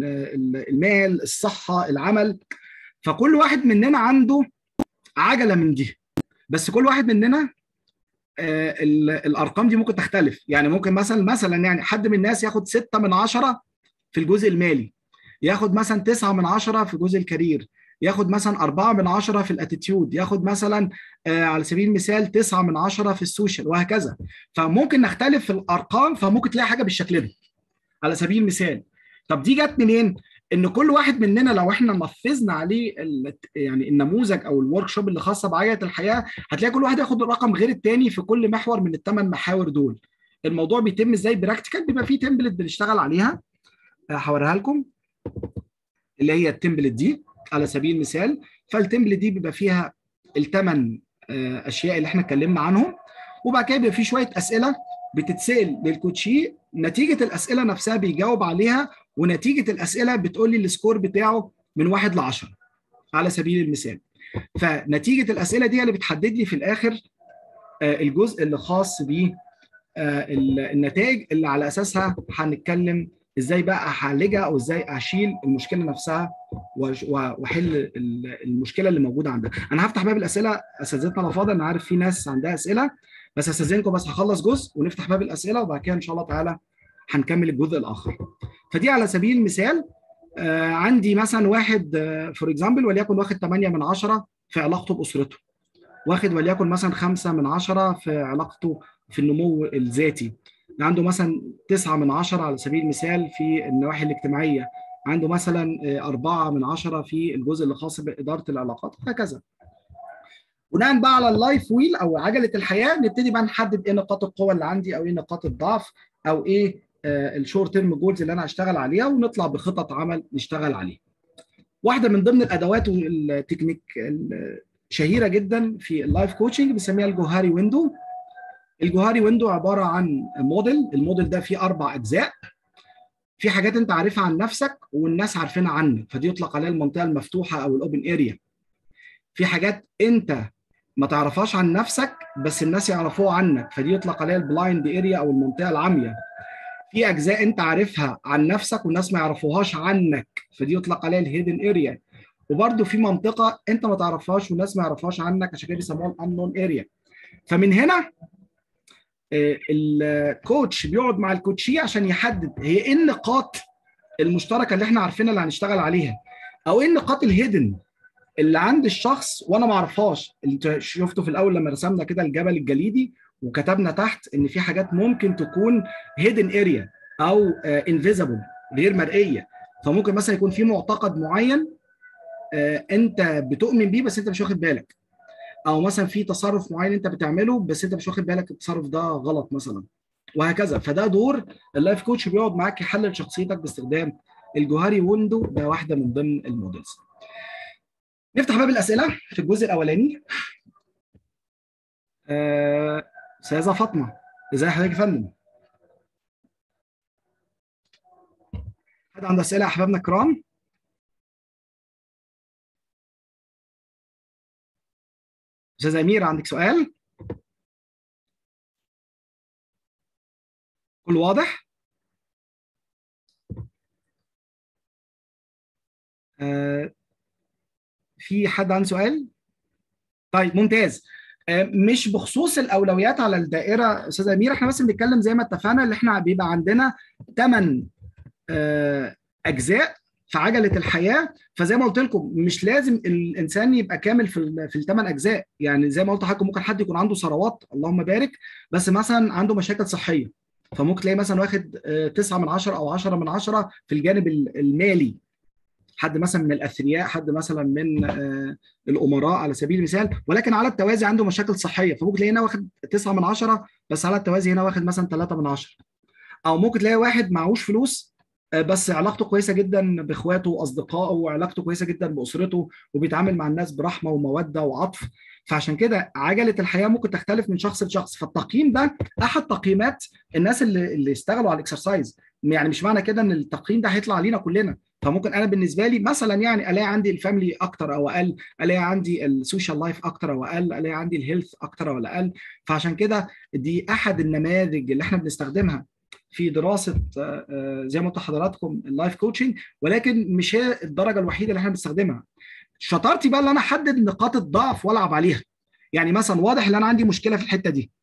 المال الصحه العمل فكل واحد مننا عنده عجله من دي بس كل واحد مننا آه الارقام دي ممكن تختلف يعني ممكن مثلا مثلا يعني حد من الناس ياخد 6 من 10 في الجزء المالي ياخد مثلا 9 من 10 في جزء الكارير ياخد مثلا 4 من 10 في الاتيتيود ياخد مثلا آه على سبيل المثال 9 من 10 في السوشيال وهكذا فممكن نختلف في الارقام فممكن تلاقي حاجه بالشكل ده على سبيل المثال طب دي جت منين ان كل واحد مننا لو احنا نفذنا عليه يعني النموذج او الورك شوب اللي خاصه بعجله الحياه هتلاقي كل واحد ياخد رقم غير التاني في كل محور من الثمان محاور دول الموضوع بيتم ازاي براكتيكال بيبقى فيه تمبلت بنشتغل عليها هوريها لكم اللي هي التمبلت دي على سبيل المثال فالتمبلت دي بيبقى فيها الثمان اشياء اللي احنا اتكلمنا عنهم وبعد كده بيبقى في شويه اسئله بتتسال للكوتشي نتيجه الاسئله نفسها بيجاوب عليها ونتيجه الاسئله بتقول لي السكور بتاعه من واحد ل 10 على سبيل المثال فنتيجه الاسئله دي اللي بتحدد لي في الاخر الجزء اللي خاص ب النتائج اللي على اساسها هنتكلم ازاي بقى اعالجها او ازاي اشيل المشكله نفسها واحل المشكله اللي موجوده عندها انا هفتح باب الاسئله اساتذتنا الافاضل انا عارف في ناس عندها اسئله بس استاذنكم بس هخلص جزء ونفتح باب الاسئله وبعد كده ان شاء الله تعالى هنكمل الجزء الاخر فدي على سبيل المثال آه عندي مثلا واحد فور آه اكزامبل وليكن واخد 8 من 10 في علاقته باسرته واخد وليكن مثلا 5 من 10 في علاقته في النمو الذاتي عنده مثلا 9 من 10 على سبيل المثال في النواحي الاجتماعيه عنده مثلا 4 من 10 في الجزء اللي خاص باداره العلاقات وهكذا بناء بقى على اللايف ويل او عجله الحياه نبتدي بقى نحدد ايه نقاط القوه اللي عندي او ايه نقاط الضعف او ايه الشورت تيرم جولز اللي انا هشتغل عليها ونطلع بخطط عمل نشتغل عليها. واحده من ضمن الادوات والتكنيك الشهيره جدا في اللايف كوتشنج بنسميها الجوهري ويندو. الجوهري ويندو عباره عن موديل، الموديل ده فيه اربع اجزاء. في حاجات انت عارفها عن نفسك والناس عارفينها عنك فدي يطلق عليها المنطقه المفتوحه او الاوبن اريا. في حاجات انت ما تعرفهاش عن نفسك بس الناس يعرفوها عنك فدي يطلق عليها البلايند اريا او المنطقه العاميه في اجزاء انت عارفها عن نفسك والناس ما يعرفوهاش عنك فدي يطلق عليها الهيدن اريا وبرده في منطقه انت ما تعرفهاش والناس ما يعرفوهاش عنك عشان كده بيسموها الانون اريا فمن هنا الكوتش بيقعد مع الكوتشي عشان يحدد هي ايه النقاط المشتركه اللي احنا عارفينها اللي هنشتغل عليها او ايه النقاط الهيدن اللي عند الشخص وانا ما اعرفهاش انت شفته في الاول لما رسمنا كده الجبل الجليدي وكتبنا تحت ان في حاجات ممكن تكون هيدن اريا او انفيزبل غير مرئيه فممكن مثلا يكون في معتقد معين انت بتؤمن بيه بس انت مش واخد بالك او مثلا في تصرف معين انت بتعمله بس انت مش واخد بالك التصرف ده غلط مثلا وهكذا فده دور اللايف كوتش بيقعد معاك يحلل شخصيتك باستخدام الجوهري ويندو ده واحده من ضمن المودلز نفتح باب الاسئله في الجزء الاولاني استاذه آه، فاطمه ازي حضرتك يا فندم حد عنده اسئله يا احبابنا الكرام استاذه اميره عندك سؤال كل واضح آه في حد عنده سؤال؟ طيب ممتاز مش بخصوص الاولويات على الدائره استاذه اميره احنا بس بنتكلم زي ما اتفقنا اللي احنا بيبقى عندنا ثمان اجزاء في عجله الحياه فزي ما قلت لكم مش لازم الانسان يبقى كامل في في الثمان اجزاء يعني زي ما قلت لحضرتك ممكن حد يكون عنده ثروات اللهم بارك بس مثلا عنده مشاكل صحيه فممكن تلاقي مثلا واخد 9 من 10 او 10 من 10 في الجانب المالي حد مثلا من الاثرياء حد مثلا من الامراء على سبيل المثال ولكن على التوازي عنده مشاكل صحيه فممكن تلاقي هنا واخد 9 من 10 بس على التوازي هنا واخد مثلا 3 من 10 او ممكن تلاقي واحد معهوش فلوس بس علاقته كويسه جدا باخواته واصدقائه وعلاقته كويسه جدا باسرته وبيتعامل مع الناس برحمه وموده وعطف فعشان كده عجله الحياه ممكن تختلف من شخص لشخص فالتقييم ده احد تقييمات الناس اللي اللي اشتغلوا على الاكسرسايز يعني مش معنى كده ان التقييم ده هيطلع علينا كلنا فممكن انا بالنسبه لي مثلا يعني الاقي عندي الفاميلي اكتر او اقل الاقي عندي السوشيال لايف اكتر او اقل الاقي عندي الهيلث اكتر او اقل فعشان كده دي احد النماذج اللي احنا بنستخدمها في دراسه زي ما قلت لحضراتكم اللايف كوتشنج ولكن مش هي الدرجه الوحيده اللي احنا بنستخدمها شطارتي بقى اللي انا احدد نقاط الضعف والعب عليها يعني مثلا واضح ان انا عندي مشكله في الحته دي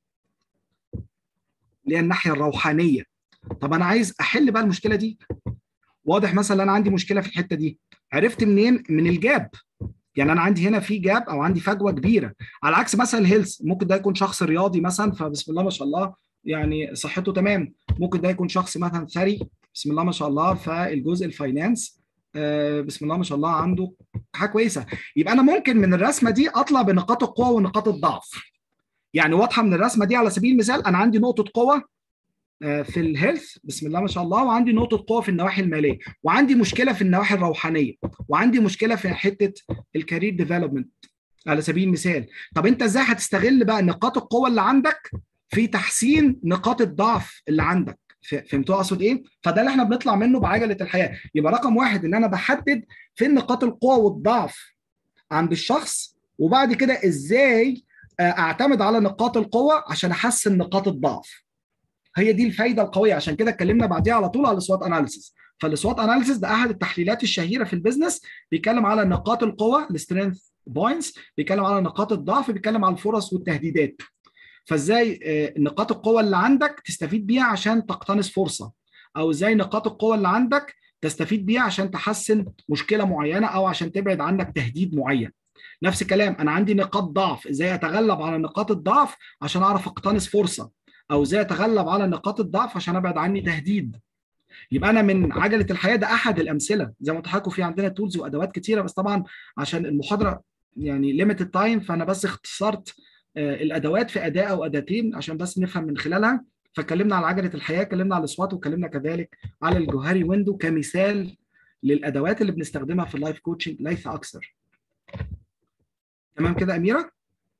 اللي هي الناحيه الروحانيه طب انا عايز احل بقى المشكله دي واضح مثلا انا عندي مشكله في الحته دي عرفت منين من الجاب يعني انا عندي هنا في جاب او عندي فجوه كبيره على عكس مثلا الهيلث ممكن ده يكون شخص رياضي مثلا فبسم الله ما شاء الله يعني صحته تمام ممكن ده يكون شخص مثلا ثري بسم الله ما شاء الله فالجزء الفاينانس آه بسم الله ما شاء الله عنده حاجه كويسه يبقى انا ممكن من الرسمه دي اطلع بنقاط القوه ونقاط الضعف يعني واضحه من الرسمه دي على سبيل المثال انا عندي نقطه قوه في الهيلث بسم الله ما شاء الله وعندي نقطه قوه في النواحي الماليه وعندي مشكله في النواحي الروحانيه وعندي مشكله في حته الكارير ديفلوبمنت على سبيل المثال طب انت ازاي هتستغل بقى نقاط القوه اللي عندك في تحسين نقاط الضعف اللي عندك فهمتوا اقصد ايه فده اللي احنا بنطلع منه بعجله الحياه يبقى رقم واحد ان انا بحدد فين نقاط القوه والضعف عند الشخص وبعد كده ازاي اعتمد على نقاط القوه عشان احسن نقاط الضعف هي دي الفايده القويه عشان كده اتكلمنا بعديها على طول على السوات اناليسيس فالسوات اناليسيس ده احد التحليلات الشهيره في البيزنس بيتكلم على نقاط القوه السترينث بوينتس بيتكلم على نقاط الضعف بيتكلم على الفرص والتهديدات فازاي نقاط القوه اللي عندك تستفيد بيها عشان تقتنص فرصه او ازاي نقاط القوه اللي عندك تستفيد بيها عشان تحسن مشكله معينه او عشان تبعد عنك تهديد معين نفس الكلام انا عندي نقاط ضعف ازاي اتغلب على نقاط الضعف عشان اعرف اقتنص فرصه او ازاي اتغلب على نقاط الضعف عشان ابعد عني تهديد يبقى انا من عجله الحياه ده احد الامثله زي ما قلت في عندنا تولز وادوات كتيره بس طبعا عشان المحاضره يعني ليميتد تايم فانا بس اختصرت الادوات في اداه او اداتين عشان بس نفهم من خلالها فاتكلمنا على عجله الحياه اتكلمنا على الاسوات واتكلمنا كذلك على الجوهري ويندو كمثال للادوات اللي بنستخدمها في اللايف كوتشنج ليس اكثر تمام كده اميره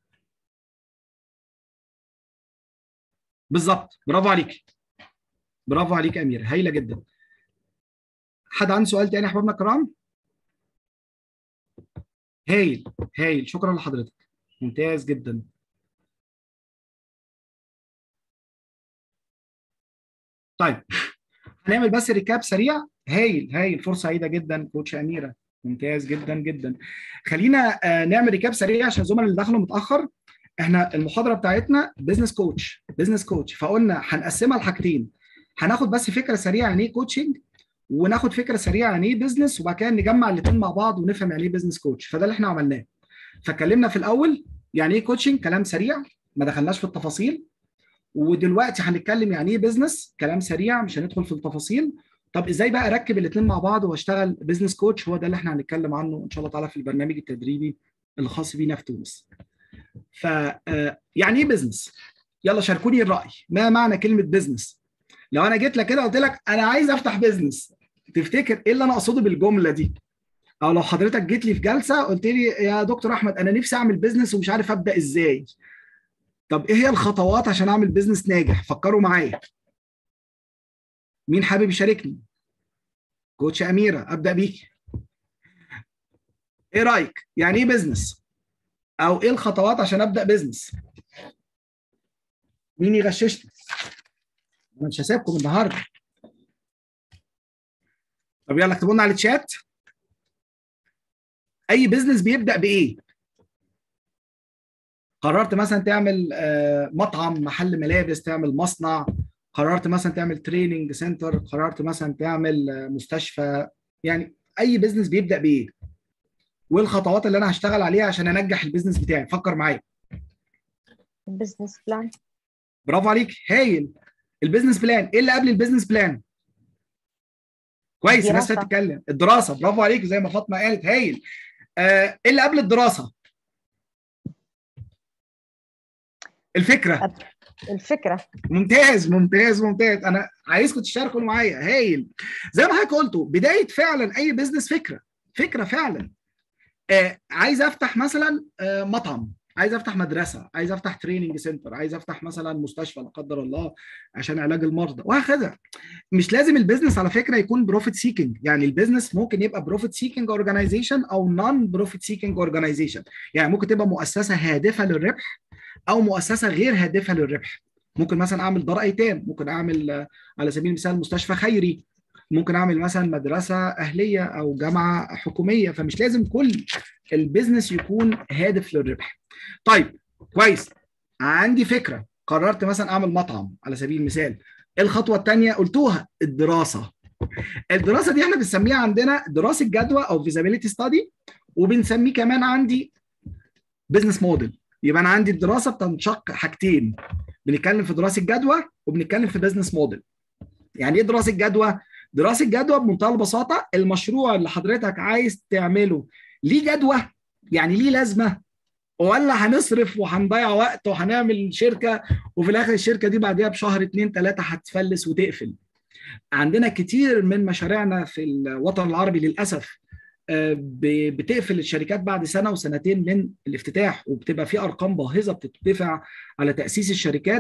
بالظبط برافو عليك برافو عليك يا اميره هايله جدا حد عنده سؤال تاني يا احبابنا الكرام هايل هايل شكرا لحضرتك ممتاز جدا طيب هنعمل بس ريكاب سريع هايل هايل فرصه سعيده جدا كوتش اميره ممتاز جدا جدا خلينا نعمل ريكاب سريع عشان الزملاء اللي دخلوا متاخر احنا المحاضره بتاعتنا بزنس كوتش بزنس كوتش فقلنا هنقسمها لحاجتين هناخد بس فكره سريعه يعني ايه كوتشنج وناخد فكره سريعه يعني ايه بزنس وبعد كده نجمع الاثنين مع بعض ونفهم يعني ايه بزنس كوتش فده اللي احنا عملناه فاتكلمنا في الاول يعني ايه كوتشنج كلام سريع ما دخلناش في التفاصيل ودلوقتي هنتكلم يعني ايه بزنس كلام سريع مش هندخل في التفاصيل طب ازاي بقى اركب الاثنين مع بعض واشتغل بزنس كوتش هو ده اللي احنا هنتكلم عنه ان شاء الله تعالى في البرنامج التدريبي الخاص بينا في تونس ف يعني ايه بزنس يلا شاركوني الراي ما معنى كلمه بزنس لو انا جيت لك كده قلت لك انا عايز افتح بزنس تفتكر ايه اللي انا اقصده بالجمله دي او لو حضرتك جيت لي في جلسه قلت لي يا دكتور احمد انا نفسي اعمل بزنس ومش عارف ابدا ازاي طب ايه هي الخطوات عشان اعمل بزنس ناجح فكروا معايا مين حابب يشاركني كوتش اميره ابدا بيك ايه رايك يعني ايه بزنس او ايه الخطوات عشان ابدا بزنس مين يغششني انا مش هسيبكم النهارده طب يلا اكتبوا لنا على الشات اي بزنس بيبدا بايه قررت مثلا تعمل مطعم محل ملابس تعمل مصنع قررت مثلا تعمل تريننج سنتر قررت مثلا تعمل مستشفى يعني اي بزنس بيبدا بايه وايه الخطوات اللي انا هشتغل عليها عشان انجح البيزنس بتاعي فكر معايا البيزنس بلان برافو عليك هايل البيزنس بلان ايه اللي قبل البيزنس بلان كويس الناس تتكلم الدراسه برافو عليك زي ما فاطمه قالت هايل آه ايه اللي قبل الدراسه الفكره الفكره ممتاز ممتاز ممتاز انا عايزكم تشاركوا معايا هايل زي ما حضرتك قلتوا بدايه فعلا اي بزنس فكره فكره فعلا آه عايز افتح مثلا آه مطعم عايز افتح مدرسه عايز افتح تريننج سنتر عايز افتح مثلا مستشفى لا قدر الله عشان علاج المرضى وهكذا مش لازم البيزنس على فكره يكون بروفيت سيكينج يعني البيزنس ممكن يبقى بروفيت سيكينج اورجانيزيشن او نون بروفيت سيكينج اورجانيزيشن يعني ممكن تبقى مؤسسه هادفه للربح او مؤسسه غير هادفه للربح ممكن مثلا اعمل دار ايتام ممكن اعمل على سبيل المثال مستشفى خيري ممكن اعمل مثلا مدرسه اهليه او جامعه حكوميه فمش لازم كل البيزنس يكون هادف للربح طيب كويس عندي فكره قررت مثلا اعمل مطعم على سبيل المثال الخطوه الثانيه قلتوها الدراسه الدراسه دي احنا بنسميها عندنا دراسه جدوى او فيزابيليتي ستادي وبنسميه كمان عندي بزنس موديل يبقى انا عندي الدراسه بتنشق حاجتين بنتكلم في دراسه جدوى وبنتكلم في بزنس موديل يعني ايه دراسه جدوى دراسه جدوى بمنتهى البساطه المشروع اللي حضرتك عايز تعمله ليه جدوى يعني ليه لازمه ولا هنصرف وهنضيع وقت وهنعمل شركه وفي الاخر الشركه دي بعديها بشهر اتنين تلاته هتفلس وتقفل عندنا كتير من مشاريعنا في الوطن العربي للاسف بتقفل الشركات بعد سنه وسنتين من الافتتاح وبتبقى في ارقام باهظه بتدفع على تاسيس الشركات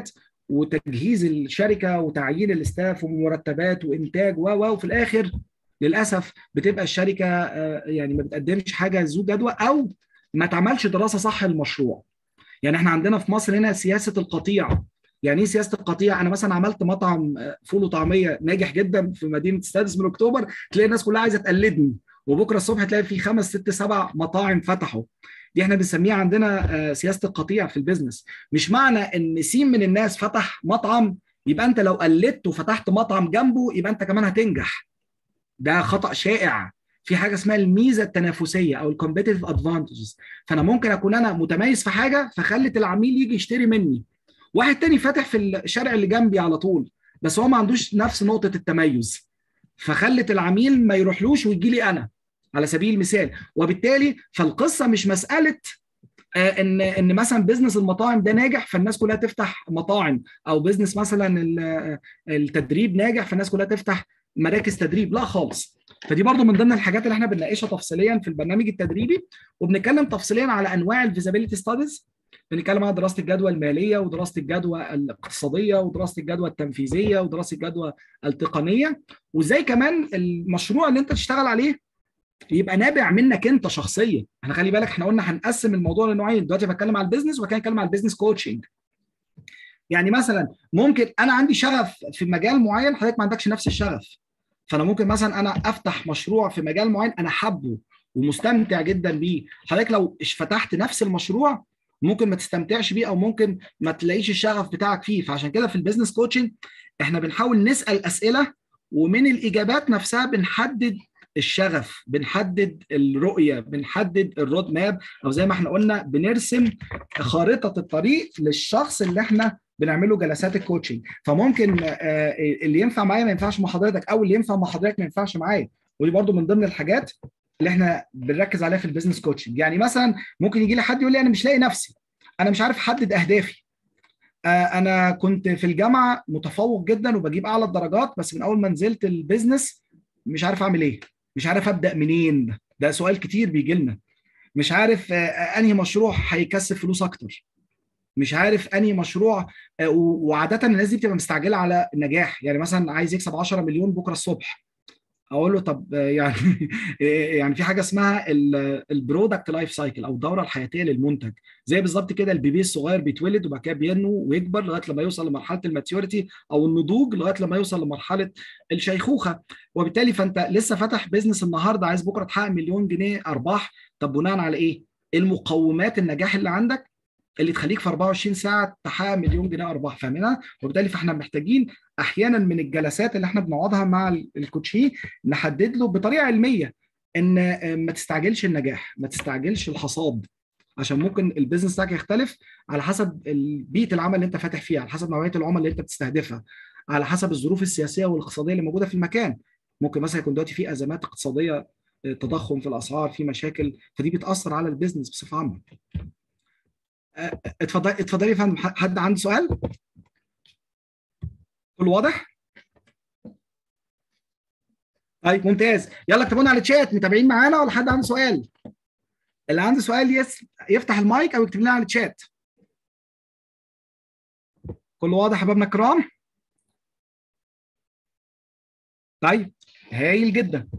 وتجهيز الشركه وتعيين الاستاف ومرتبات وانتاج و و وفي الاخر للاسف بتبقى الشركه آه، يعني ما بتقدمش حاجه ذو جدوى او ما تعملش دراسه صح للمشروع يعني احنا عندنا في مصر هنا سياسه القطيع يعني ايه سياسه القطيع انا مثلا عملت مطعم آه، فول وطعميه ناجح جدا في مدينه السادس من اكتوبر تلاقي الناس كلها عايزه تقلدني وبكره الصبح تلاقي في خمس ست سبع مطاعم فتحوا دي احنا بنسميها عندنا آه، سياسه القطيع في البيزنس مش معنى ان سين من الناس فتح مطعم يبقى انت لو قلدت وفتحت مطعم جنبه يبقى انت كمان هتنجح ده خطا شائع في حاجه اسمها الميزه التنافسيه او الكومبيتيتيف ادفانتجز فانا ممكن اكون انا متميز في حاجه فخلت العميل يجي يشتري مني واحد تاني فاتح في الشارع اللي جنبي على طول بس هو ما عندوش نفس نقطه التميز فخلت العميل ما يروحلوش ويجي لي انا على سبيل المثال وبالتالي فالقصه مش مساله آه، ان ان مثلا بزنس المطاعم ده ناجح فالناس كلها تفتح مطاعم او بزنس مثلا ال- آه، التدريب ناجح فالناس كلها تفتح مراكز تدريب لا خالص فدي برضو من ضمن الحاجات اللي احنا بنناقشها تفصيليا في البرنامج التدريبي وبنتكلم تفصيليا على انواع الفيزابيلتي ستاديز بنتكلم على دراسه الجدوى الماليه ودراسه الجدوى الاقتصاديه ودراسه الجدوى التنفيذيه ودراسه الجدوى التقنيه وازاي كمان المشروع اللي انت تشتغل عليه يبقى نابع منك انت شخصيا احنا خلي بالك احنا قلنا هنقسم الموضوع لنوعين دلوقتي بتكلم على البيزنس وبعد كده اتكلم على البيزنس كوتشنج يعني مثلا ممكن انا عندي شغف في مجال معين حضرتك ما عندكش نفس الشغف فانا ممكن مثلا انا افتح مشروع في مجال معين انا حابه ومستمتع جدا بيه حضرتك لو فتحت نفس المشروع ممكن ما تستمتعش بيه او ممكن ما تلاقيش الشغف بتاعك فيه فعشان كده في البيزنس كوتشنج احنا بنحاول نسال اسئله ومن الاجابات نفسها بنحدد الشغف بنحدد الرؤيه بنحدد الرود ماب او زي ما احنا قلنا بنرسم خارطه الطريق للشخص اللي احنا بنعمله جلسات الكوتشنج فممكن آه، اللي ينفع معايا ما ينفعش مع حضرتك او اللي ينفع مع حضرتك ما ينفعش معايا ودي برضو من ضمن الحاجات اللي احنا بنركز عليها في البيزنس كوتشنج يعني مثلا ممكن يجي لي حد يقول لي انا مش لاقي نفسي انا مش عارف احدد اهدافي آه، انا كنت في الجامعه متفوق جدا وبجيب اعلى الدرجات بس من اول ما نزلت البيزنس مش عارف اعمل ايه مش عارف ابدا منين ده سؤال كتير بيجي لنا مش عارف آه، انهي مشروع هيكسب فلوس اكتر مش عارف انهي مشروع آه، و- وعاده الناس دي بتبقى مستعجله على النجاح يعني مثلا عايز يكسب 10 مليون بكره الصبح اقول له طب آه، يعني يعني في حاجه اسمها البرودكت لايف سايكل او الدوره الحياتيه للمنتج زي بالظبط كده البيبي الصغير بيتولد وبعد كده بينمو ويكبر لغايه لما يوصل لمرحله الماتيوريتي او النضوج لغايه لما يوصل لمرحله الشيخوخه وبالتالي فانت لسه فاتح بيزنس النهارده عايز بكره تحقق مليون جنيه ارباح طب بناء على ايه؟ ايه المقومات النجاح اللي عندك اللي تخليك في 24 ساعه تحقق مليون جنيه ارباح فاهمينها؟ وبالتالي فاحنا محتاجين احيانا من الجلسات اللي احنا بنقعدها مع ال- الكوتشي نحدد له بطريقه علميه ان آه، ما تستعجلش النجاح ما تستعجلش الحصاد عشان ممكن البيزنس بتاعك يختلف على حسب ال- بيئه العمل اللي انت فاتح فيها على حسب نوعيه العملاء اللي انت بتستهدفها على حسب الظروف السياسيه والاقتصاديه اللي موجوده في المكان ممكن مثلا يكون دلوقتي في ازمات اقتصاديه آه، تضخم في الاسعار في مشاكل فدي بتاثر على البيزنس بصفه عامه آه، اتفضلي اتفضلي يا فندم حد عنده سؤال؟ كل واضح؟ طيب ممتاز يلا اكتبونا على الشات متابعين معانا ولا حد عنده سؤال؟ اللي عنده سؤال يس... يفتح المايك او يكتب لنا على الشات كل واضح يا حبايبنا الكرام؟ طيب هايل جدا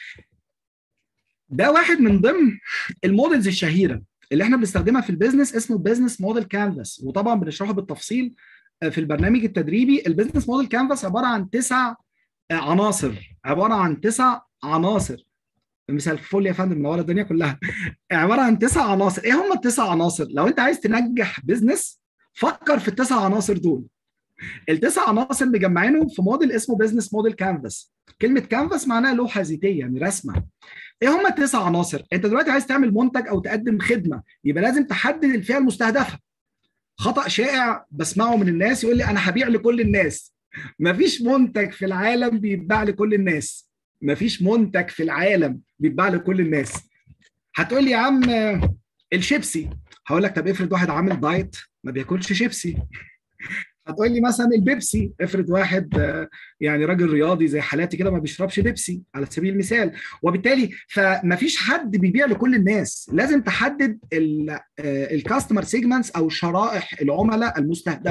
ده واحد من ضمن المودلز الشهيره اللي احنا بنستخدمها في البيزنس اسمه بزنس موديل كانفاس وطبعا بنشرحه بالتفصيل في البرنامج التدريبي البيزنس موديل كانفاس عباره عن تسع عناصر عباره عن تسع عناصر مثال فل يا فندم منور الدنيا كلها عباره عن تسع عناصر ايه هم التسع عناصر لو انت عايز تنجح بيزنس فكر في التسع عناصر دول التسع عناصر مجمعينهم في موديل اسمه بزنس موديل كانفاس كلمه كانفاس معناها لوحه زيتيه يعني رسمه ايه هم التسع عناصر انت دلوقتي عايز تعمل منتج او تقدم خدمه يبقى لازم تحدد الفئه المستهدفه خطا شائع بسمعه من الناس يقول لي انا هبيع لكل الناس مفيش منتج في العالم بيتباع لكل الناس مفيش منتج في العالم بيتباع لكل الناس هتقول لي يا عم الشيبسي هقول لك طب افرض واحد عامل دايت ما بياكلش شيبسي هتقول لي مثلا البيبسي افرض واحد يعني راجل رياضي زي حالاتي كده ما بيشربش بيبسي على سبيل المثال وبالتالي فما فيش حد بيبيع لكل الناس لازم تحدد الكاستمر سيجمنتس او شرائح العملاء المستهدفه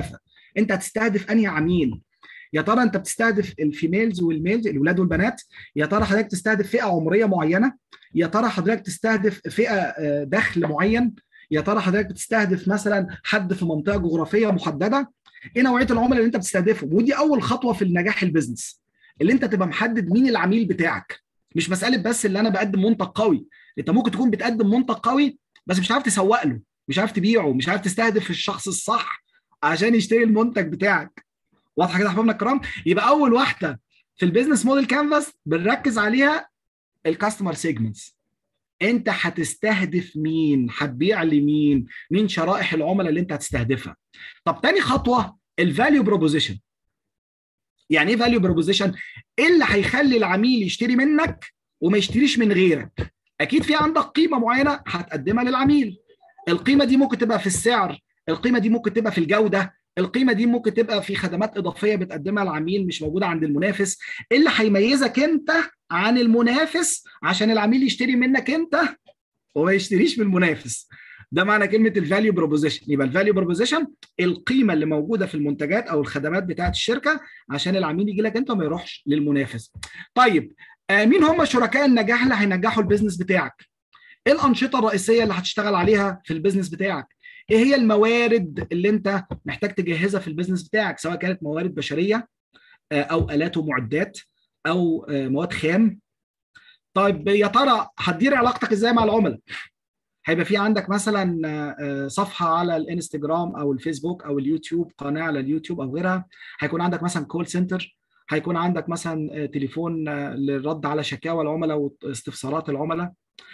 انت هتستهدف انهي عميل يا ترى انت بتستهدف الفيميلز والميلز الولاد والبنات يا ترى حضرتك تستهدف فئه عمريه معينه يا ترى حضرتك تستهدف فئه آه، دخل معين يا ترى حضرتك بتستهدف مثلا حد في منطقه جغرافيه محدده ايه نوعيه العملاء اللي انت بتستهدفهم ودي اول خطوه في النجاح البيزنس اللي انت تبقى محدد مين العميل بتاعك مش مساله بس اللي انا بقدم منتج قوي انت ممكن تكون بتقدم منتج قوي بس مش عارف تسوق له مش عارف تبيعه مش عارف تستهدف الشخص الصح عشان يشتري المنتج بتاعك واضحه كده يا حبايبنا الكرام يبقى اول واحده في البيزنس موديل كانفاس بنركز عليها الكاستمر سيجمنتس انت هتستهدف مين هتبيع لمين مين شرائح العملاء اللي انت هتستهدفها طب تاني خطوه الفاليو بروبوزيشن يعني ايه فاليو بروبوزيشن ايه اللي هيخلي العميل يشتري منك وما يشتريش من غيرك اكيد في عندك قيمه معينه هتقدمها للعميل القيمه دي ممكن تبقى في السعر القيمه دي ممكن تبقى في الجوده القيمه دي ممكن تبقى في خدمات اضافيه بتقدمها العميل مش موجوده عند المنافس ايه اللي هيميزك انت عن المنافس عشان العميل يشتري منك انت وما يشتريش من المنافس ده معنى كلمه الفاليو بروبوزيشن يبقى الفاليو بروبوزيشن القيمه اللي موجوده في المنتجات او الخدمات بتاعه الشركه عشان العميل يجي لك انت وما يروحش للمنافس طيب آه مين هم شركاء النجاح اللي هينجحوا البيزنس بتاعك ايه الانشطه الرئيسيه اللي هتشتغل عليها في البيزنس بتاعك ايه هي الموارد اللي انت محتاج تجهزها في البيزنس بتاعك سواء كانت موارد بشريه آه او الات ومعدات او آه مواد خام طيب يا ترى هتدير علاقتك ازاي مع العملاء هيبقى في عندك مثلا صفحه على الانستجرام او الفيسبوك او اليوتيوب قناه على اليوتيوب او غيرها هيكون عندك مثلا كول سنتر هيكون عندك مثلا تليفون للرد على شكاوى العملاء واستفسارات العملاء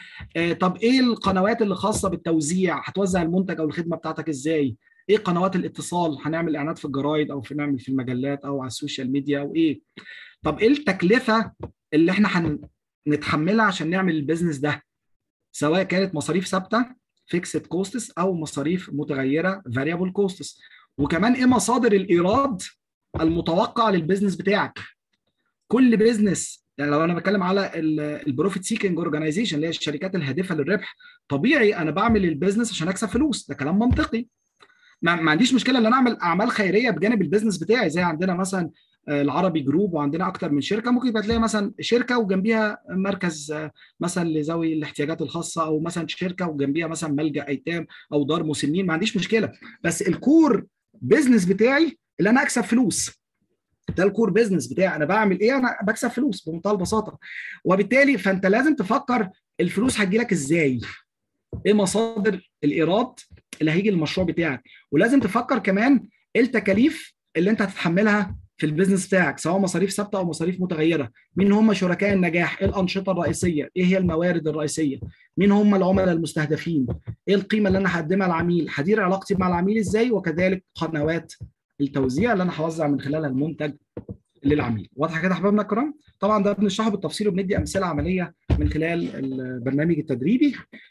طب ايه القنوات اللي خاصه بالتوزيع هتوزع المنتج او الخدمه بتاعتك ازاي ايه قنوات الاتصال هنعمل اعلانات في الجرايد او في نعمل في المجلات او على السوشيال ميديا او ايه طب ايه التكلفه اللي احنا هنتحملها عشان نعمل البيزنس ده سواء كانت مصاريف ثابته فيكسد كوستس او مصاريف متغيره فاريبل كوستس وكمان ايه مصادر الايراد المتوقع للبيزنس بتاعك كل بيزنس يعني لو انا بتكلم على البروفيت سيكينج اورجانيزيشن اللي هي الشركات الهادفه للربح طبيعي انا بعمل البيزنس عشان اكسب فلوس ده كلام منطقي ما, ما عنديش مشكله ان انا اعمل اعمال خيريه بجانب البيزنس بتاعي زي عندنا مثلا العربي جروب وعندنا اكتر من شركه ممكن يبقى تلاقي مثلا شركه وجنبيها مركز مثلا لذوي الاحتياجات الخاصه او مثلا شركه وجنبيها مثلا ملجا ايتام او دار مسنين ما عنديش مشكله بس الكور بيزنس بتاعي اللي انا اكسب فلوس ده الكور بيزنس بتاعي انا بعمل ايه انا بكسب فلوس بمنتهى البساطه وبالتالي فانت لازم تفكر الفلوس هتجي لك ازاي ايه مصادر الايراد اللي هيجي للمشروع بتاعك ولازم تفكر كمان ايه التكاليف اللي انت هتتحملها في البيزنس بتاعك سواء مصاريف ثابته او مصاريف متغيره مين هم شركاء النجاح ايه الانشطه الرئيسيه ايه هي الموارد الرئيسيه مين هم العملاء المستهدفين ايه القيمه اللي انا هقدمها للعميل هدير علاقتي مع العميل ازاي وكذلك قنوات التوزيع اللي انا هوزع من خلالها المنتج للعميل واضحه كده حبايبنا الكرام طبعا ده بنشرحه بالتفصيل وبندي امثله عمليه من خلال البرنامج التدريبي